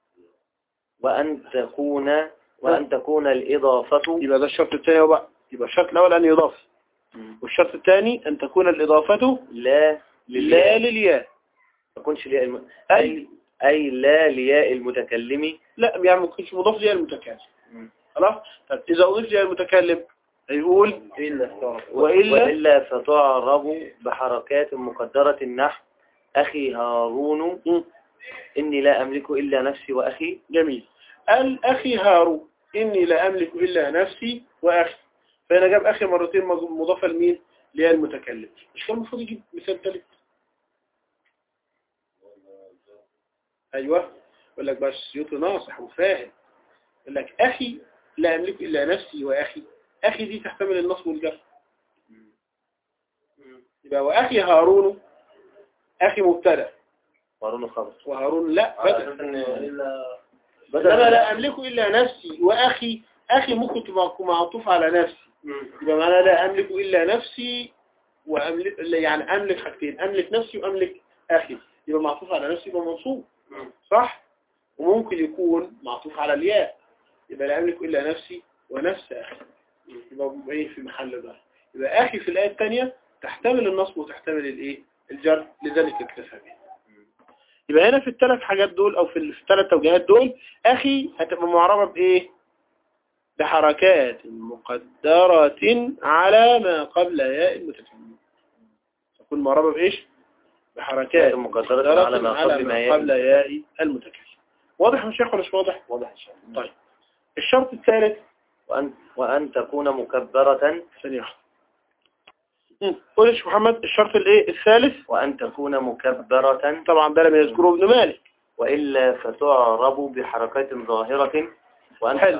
وأن تكون وأن تكون الإضافة يبقى ده الشرط الثاني هو بقى يبقى الشرط الاول ان يضاف والشرط الثاني ان تكون الاضافه لا لا للياء للياء ما تكونش لياء الم... أي. أي أي لا لياء المتكلم لا يعني ما تكونش مضاف لياء المتكلم مم. خلاص طب اذا اضيف لياء المتكلم هيقول إلا وإلا وإلا فتعرب بحركات مقدرة النحو أخي هارون مم. إني لا أملك إلا نفسي وأخي جميل قال أخي هارون إني لا أملك إلا نفسي وأخي فهنا جاب أخي مرتين مض- مضافة لمين؟ ليا المتكلم مش كان المفروض يجيب مثال ثالث أيوه يقول لك بس السيوطي ناصح وفاهم يقول لك أخي لا أملك إلا نفسي وأخي أخي دي تحتمل النصب والجر يبقى وأخي هارون أخي مبتدأ هارون خبر وهارون لا بدأ بدل أنا لا أملك إلا نفسي وأخي أخي ممكن تبقى معطوف على نفسي يبقى معنى لا أملك إلا نفسي وأملك يعني أملك حاجتين أملك نفسي وأملك أخي يبقى معطوف على نفسي يبقى منصوب صح وممكن يكون معطوف على الياء يبقى لا أملك إلا نفسي ونفس أخي يبقى إيه في محل ده يبقى أخي في الآية الثانية تحتمل النصب وتحتمل الإيه الجر لذلك اكتفى به يبقى هنا في الثلاث حاجات دول او في الثلاث توجيهات دول اخي هتبقى معربة بايه بحركات مقدرة على ما قبل ياء المتكلم تكون معربة بايش بحركات مقدرة على ما قبل ما ياء قبل ياء المتكلم واضح يا شيخ ولا مش واضح واضح إن شاء الله طيب الشرط الثالث وأن, وأن تكون مكبرة ثانية واحدة مم. قول يا شيخ محمد الشرط الايه الثالث وأن تكون مكبرة طبعا ده لم يذكره ابن مالك وإلا فتعرب بحركات ظاهرة وأن حلو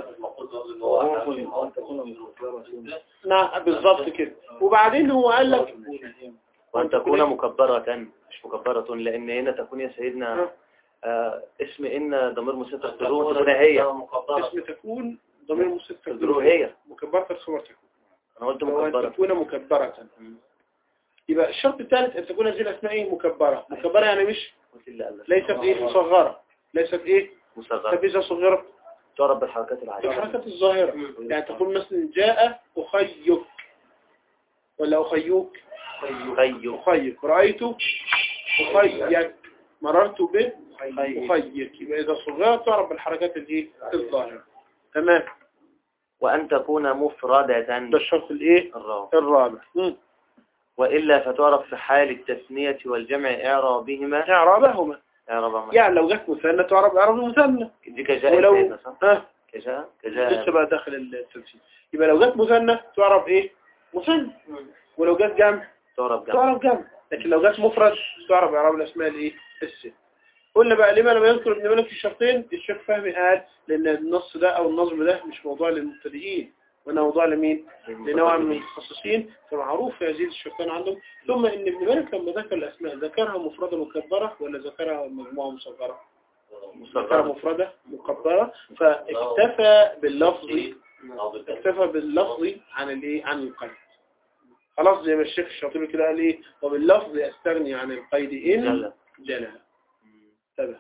نعم بالظبط كده وبعدين هو قال لك وأن تكون مكبرة مش مكبرة لأن هنا تكون يا سيدنا آه اسم إن ضمير مستتر تكون تكون هي اسم تكون ضمير مستتر تكون هي مكبرة الخبر تكون أنا قلت وأن مكبرة تكون مكبرة يبقى الشرط الثالث أن تكون هذه الأسماء إيه مكبرة مكبرة يعني مش قلت إلا ألا ليست إيه مصغرة ليست إيه مصغرة طب إذا صغرت تعرب بالحركات العادية الحركات الظاهرة يعني تقول مثلا جاء أخيك ولا أخيوك خيو أخيك رأيت أخيك مررت به أخيك يبقى إذا صغرت تعرف بالحركات الإيه الظاهرة تمام وأن تكون مفردة ده الشرط الإيه الرابع الرابع مم. وإلا فتعرف في حال التثنية والجمع إعرابهما إعرابهما يا رب عمل يعني لو جت مثنى تعرب اعراب المثنى دي كجاء ولو سيدنا صح ها كجاء لسه كجاء بقى داخل التمثيل يبقى لو جت مثنى تعرب ايه مثنى ولو جت جمع تعرب جمع تعرف جمع لكن لو جت مفرد تعرف اعراب الاسماء الايه الست قلنا بقى لما لما يذكر ابن مالك في الشرطين الشيخ فهمي قال لان النص ده او النظم ده مش موضوع للمبتدئين وانه موضوع لمين لنوع من المتخصصين فمعروف في هذه الشرطين عندهم ثم ان ابن مالك لما ذكر الاسماء ذكرها مفردة مكبرة ولا ذكرها مجموعة مصغرة ذكرها مصغر مفردة مكبرة فاكتفى باللفظ اكتفى باللفظ عن الايه عن القيد خلاص زي ما الشيخ الشاطبي كده قال ايه وباللفظ استغني عن القيد ان جل. جلا تمام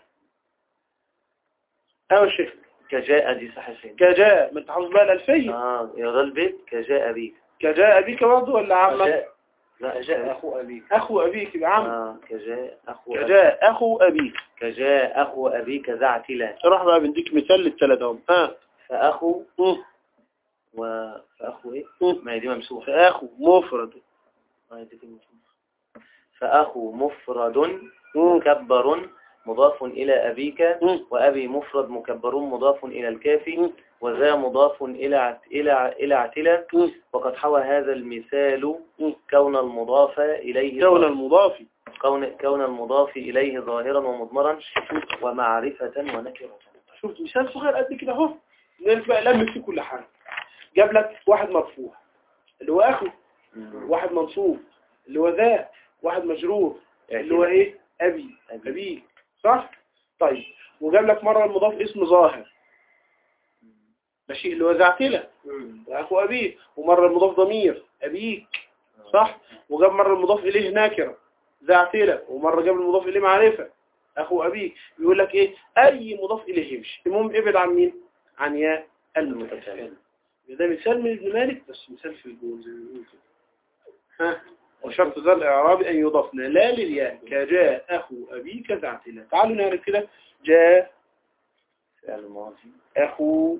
ايوه الشيخ كجاء دي صح يا سيدي كجاء من تحفظ بقى الالفيه اه يا ذا البيت كجاء بيك كجاء ابيك برضه ولا عمك كجاء لا جاء أخو أبيك اخو ابيك يبقى عم آه كجاء أخو أبيك كجاء اخو ابيك كجاء أخو أبيك ذا اعتلال راح بقى بنديك مثال للثلاثه هم ها فأخو مم. و فأخو إيه مم. ما هي دي ممسوحة فاخو مفرد ما هي دي ممسوحة فأخو مفرد مم. مكبر مضاف إلى أبيك مم. وأبي مفرد مكبر مضاف إلى مم. الكافي وذا مضاف إلى عت- إلى ع- إلى اعتلة مم. وقد حوى هذا المثال مم. كون المضاف إليه كون ظاهر- المضاف كون كون المضاف إليه ظاهرا ومضمرا ومعرفة ونكرة شفت مثال صغير قد كده اهو نعرف بقى لم فيه كل حاجه جاب لك واحد مرفوع اللي هو اخو واحد منصوب اللي هو ذا واحد مجرور اللي هو ايه ابي أبي. ابيك صح طيب وجاب لك مره المضاف اسم ظاهر ماشي اللي هو ذاعتله اخو ابيك ومره المضاف ضمير ابيك صح وجاب مره المضاف اليه ناكره ذاعتله ومره جاب المضاف اليه معرفه اخو ابيك بيقول لك ايه اي مضاف اليه يمشي المهم ابعد عن مين عن ياء المتكلم ده مثال من ابن مالك بس مثال في الجول زي ما بيقولوا كده ها وشرط ذا الإعراب أن يضافنا لا للياء كجاء أخو أبيك ذعتنا تعالوا نعرف كده جاء فعل ماضي أخو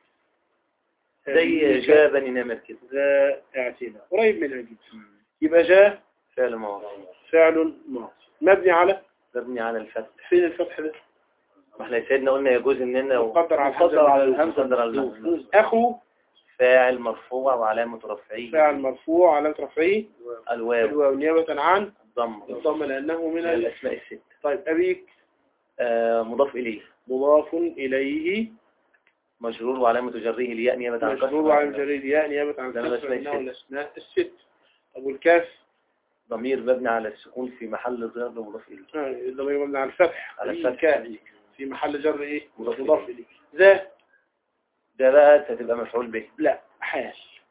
زي أبيك جاء بني نمر كده ذعتنا قريب منها جدا يبقى جاء فعل ماضي فعل ماضي مبني على مبني على الفتح فين الفتح ده ما احنا سيدنا قلنا يجوز اننا مقدر على مقدر على الهمزة الهمزة مقدر على المحذوف. الهمزة. أخو فاعل مرفوع وعلامة رفعه فعل مرفوع على رفعه الواو الواو نيابة عن الضم الضم لأنه من من ال... الأسماء الست طيب أبيك آه، مضاف إليه مضاف إليه مجرور وعلامة جره الياء نيابة عن مجرور على جريد ياء نيابة عن ده من كسر الأسماء إنه الست. الأسماء الست أبو الكاف ضمير مبني على السكون في محل ظهر مضاف إليه آه، الضمير مبني على الفتح على أبي الفتح. كاء في محل جر إيه مضاف مضاف إليه ذا ده بقى هتبقى مفعول به لا حال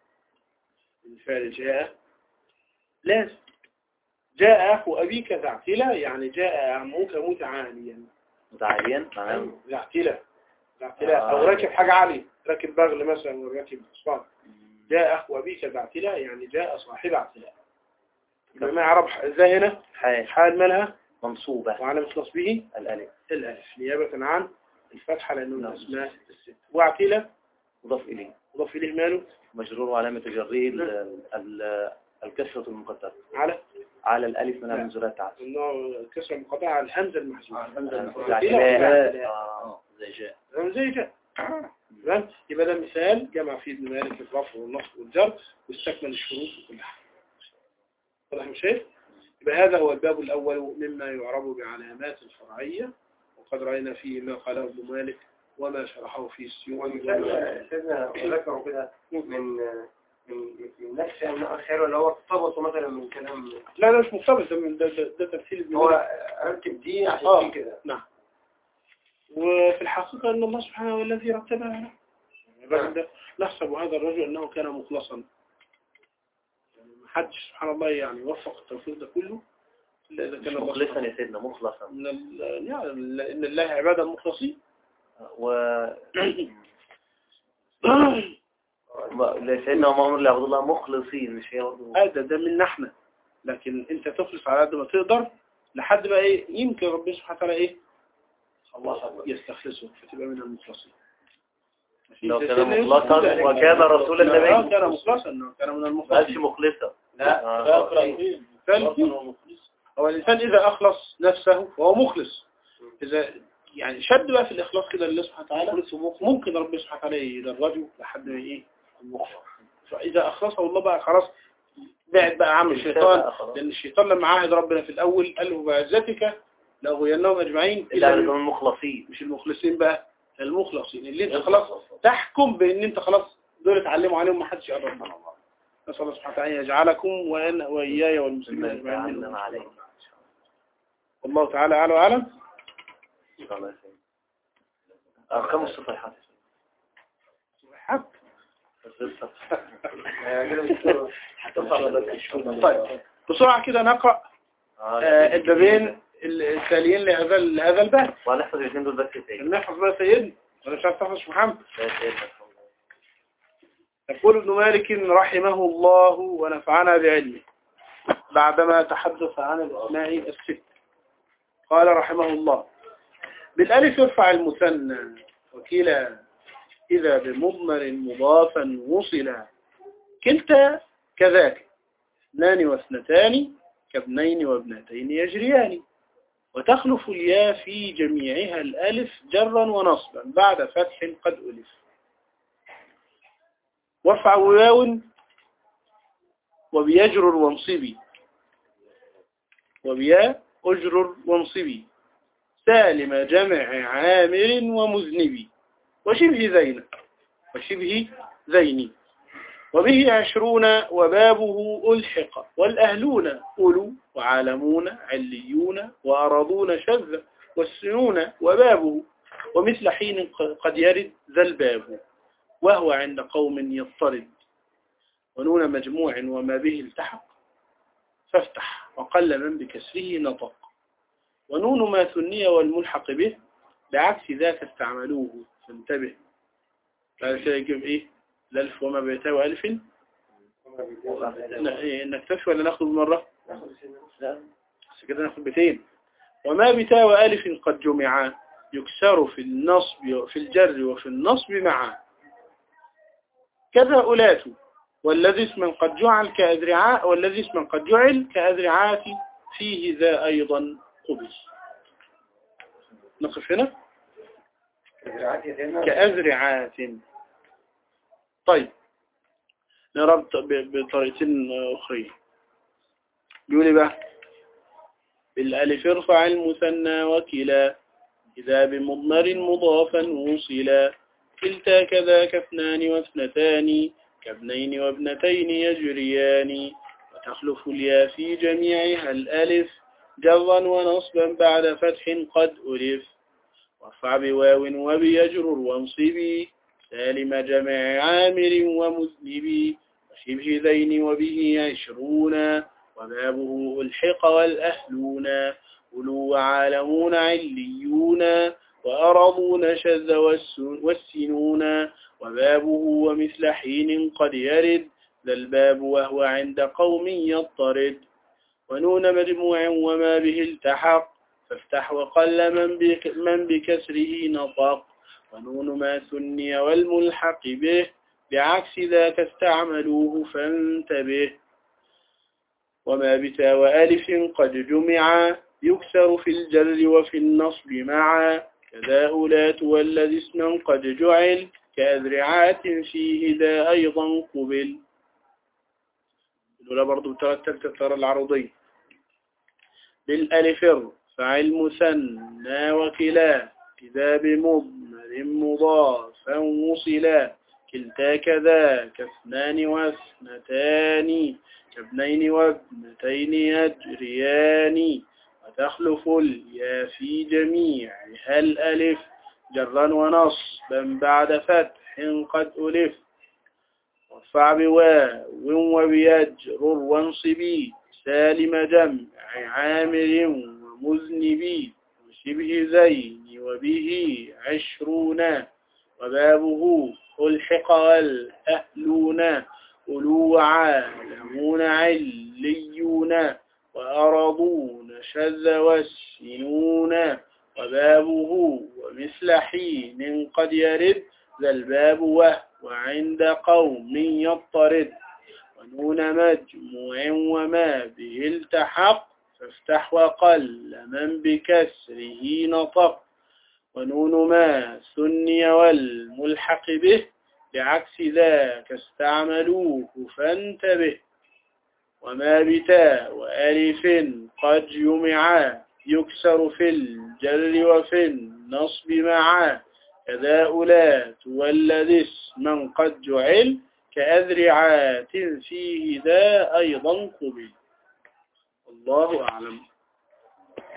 الفعل جاء لازم جاء أخو أبيك ذعتلة يعني جاء عمك متعاليا متعاليا معناه ذعتلة ذعتلة آه. أو راكب حاجة عالية راكب بغل مثلا وراكب أصفار جاء أخو أبيك ذعتلة يعني جاء صاحب اعتلاء يبقى ما يعرف ذا هنا حال حال مالها منصوبة وعلامة نصبه الألف الألف نيابة عن الفتحة لأنه من نعم. الأسماء الست واعتلة مضاف إليه مضاف إليه ماله مجرور وعلامة جره ال- ال- الكسرة المقدرة على على الألف من لا. من زرار تعال النوع كسر المقاطعة على الهمزة المحذوفة الهمزة المحذوفة الاعتلاء. آه. زي جاء تمام زي جاء تمام يبقى ده مثال جمع فيه ابن مالك الرفع والنصب والجر واستكمل الشروط وكل حاجة واضح مش شايف يبقى هذا هو الباب الأول مما يعرب بعلامات الفرعية وقد رأينا فيه ما قاله ابن مالك وما شرحه في السيوطي سيدنا ذكروا كده من من من نفس الخير ولا هو اقتبسوا مثلا من كلام لا ده مش مقتبس ده من- ده, ده, ده تمثيل ابن مالك هو رتب دي عشان آه. في كده نعم وفي الحقيقة أن الله سبحانه هو الذي رتبها له الرجل ده نحسب هذا الرجل أنه كان مخلصا يعني ما حدش سبحان الله يعني وفق التوفيق ده كله إلا إذا مش كان الله مخلصا سبحانه يا سيدنا مخلصا من ال... يعني إن الله عبادا مخلصين و لا سيدنا وما أمر لعبد الله مخلصين مش هي برضه هذا ده منا احنا لكن انت تخلص على قد ما تقدر لحد بقى ايه يمكن ربنا سبحانه وتعالى ايه يستخلصه فتبقى من المخلصين لو زي كان سيدنا يوسف مخلصا كده. وكان رسول النبي. آه، كان مخلصا إنه كان من ما قالش المخلصين مخلصة لا آه. الإنسان هو الإنسان إذا أخلص نفسه فهو مخلص إذا يعني شد بقى في الإخلاص كده لله سبحانه وتعالى ممكن ربنا سبحانه وتعالى يدرجه لحد ما إيه فإذا أخلصه الله بقى خلاص بعد بقى عم الشيطان لأن الشيطان لما عاهد ربنا في الأول قال له بعزتك لأغوينهم أجمعين إلا إلا من المخلصين مش المخلصين بقى المخلصين اللي انت خلاص تحكم بان انت خلاص دول اتعلموا عليهم ما حدش يقرب منهم نسأل الله سبحانه وتعالى أن يجعلكم وأنا وإياي والمسلمين أجمعين منهم. تعلم عليهم والله تعالى أعلى وأعلم إن شاء الله يا سيدي. أرقام الصفحات حق حتى طيب بسرعة كده نقرأ آه، البابين التاليين لهذا لهذا الباب وهنحفظ الاثنين دول بس تاني نحفظ بقى سيدنا ولا مش عارف تحفظ مش محمد لا سيدنا يقول ابن مالك رحمه الله ونفعنا بعلمه بعدما تحدث عن الأسماء الست قال رحمه الله بالألف يرفع المثنى وكلا إذا بمضمر مضافا وصلا كلتا كذاك اثنان واثنتان كابنين وابنتين يجريان وتخلف الياء في جميعها الألف جرا ونصبا بعد فتح قد ألف وارفع واو وبيجرر وانصبي وبياء أجرر وانصبي سالم جمع عامر ومذنبي وشبه زين وشبه زين وبه عشرون وبابه ألحق والأهلون أولو وعالمون عليون وأرضون شذ والسنون وبابه ومثل حين قد يرد ذا الباب وهو عند قوم يضطرد ونون مجموع وما به التحق فافتح وقل من بكسره نطق ونون ما ثني والملحق به بعكس ذاك استعملوه فانتبه بعد كده يجيب ايه الالف وما بيتاوي الف ن- إيه، نكتفي ولا ناخذ مرة بس كده ناخذ بيتين وما بتاوى ألف قد جمعا يكسر في النصب في الجر وفي النصب معا كذا أولات والذي اسما قد جعل كأذرعاء والذي اسما قد جعل كأذرعات فيه ذا أيضا قبل نقف هنا كأذرعات طيب نربط ب- بطريقتين أخرين بيقول إيه بقى بالألف ارفع المثنى وكلا إذا بمضمر مضافا وصلا كلتا كذاك اثنان واثنتان كابنين وابنتين يجريان وتخلف الياء في جميعها الألف جرا ونصبا بعد فتح قد ألف وارفع بواو وبيجرر وانصبي سالم جمع عامر ومذنبي وشبه ذين وبه عشرون وبابه الحق والأهلون أولو وعالمون عليون وأرضون شذ والس- والسنون وبابه ومثل حين قد يرد ذا الباب وهو عند قوم يضطرد ونون مجموع وما به التحق فافتح وقل من, بك من بكسره نطق ونون ما ثني والملحق به بعكس ذاك استعملوه فانتبه وما بتا وألف قد جمع يكسر في الجر وفي النصب معا كذا أولات والذي اسما قد جعل كأذرعات فيه ذا أيضا قبل الأولى برضو ترى التالتة ترى العرضية بالألف ارفع المثنى وكلا إذا بمضمر مضافا وصلا كلتا كذاك اثنان واثنتان كابنين وابنتين يجريان وتخلف اليا في جميعها الألف جرا ونصبا بعد فتح قد ألف وارفع بواو وبيجرر وانصبي سالم جمع عامر ومذنبي وشبه زين وبه عشرون وبابه ألحق والأهلون أولو عالمون عليون وأرضون شذ والسنون وبابه ومثل حين قد يرد ذا الباب وهو عند قوم يضطرد ونون مجموع وما به التحق فافتح وقل من بكسره نطق ونون ما ثني والملحق به بعكس ذاك استعملوه فانتبه وما بتاء وألف قد يمعا يكسر في الجر وفي النصب معا كذا أولات والذ اسما قد جعل كأذرعات فيه ذا أيضا قبل الله أعلم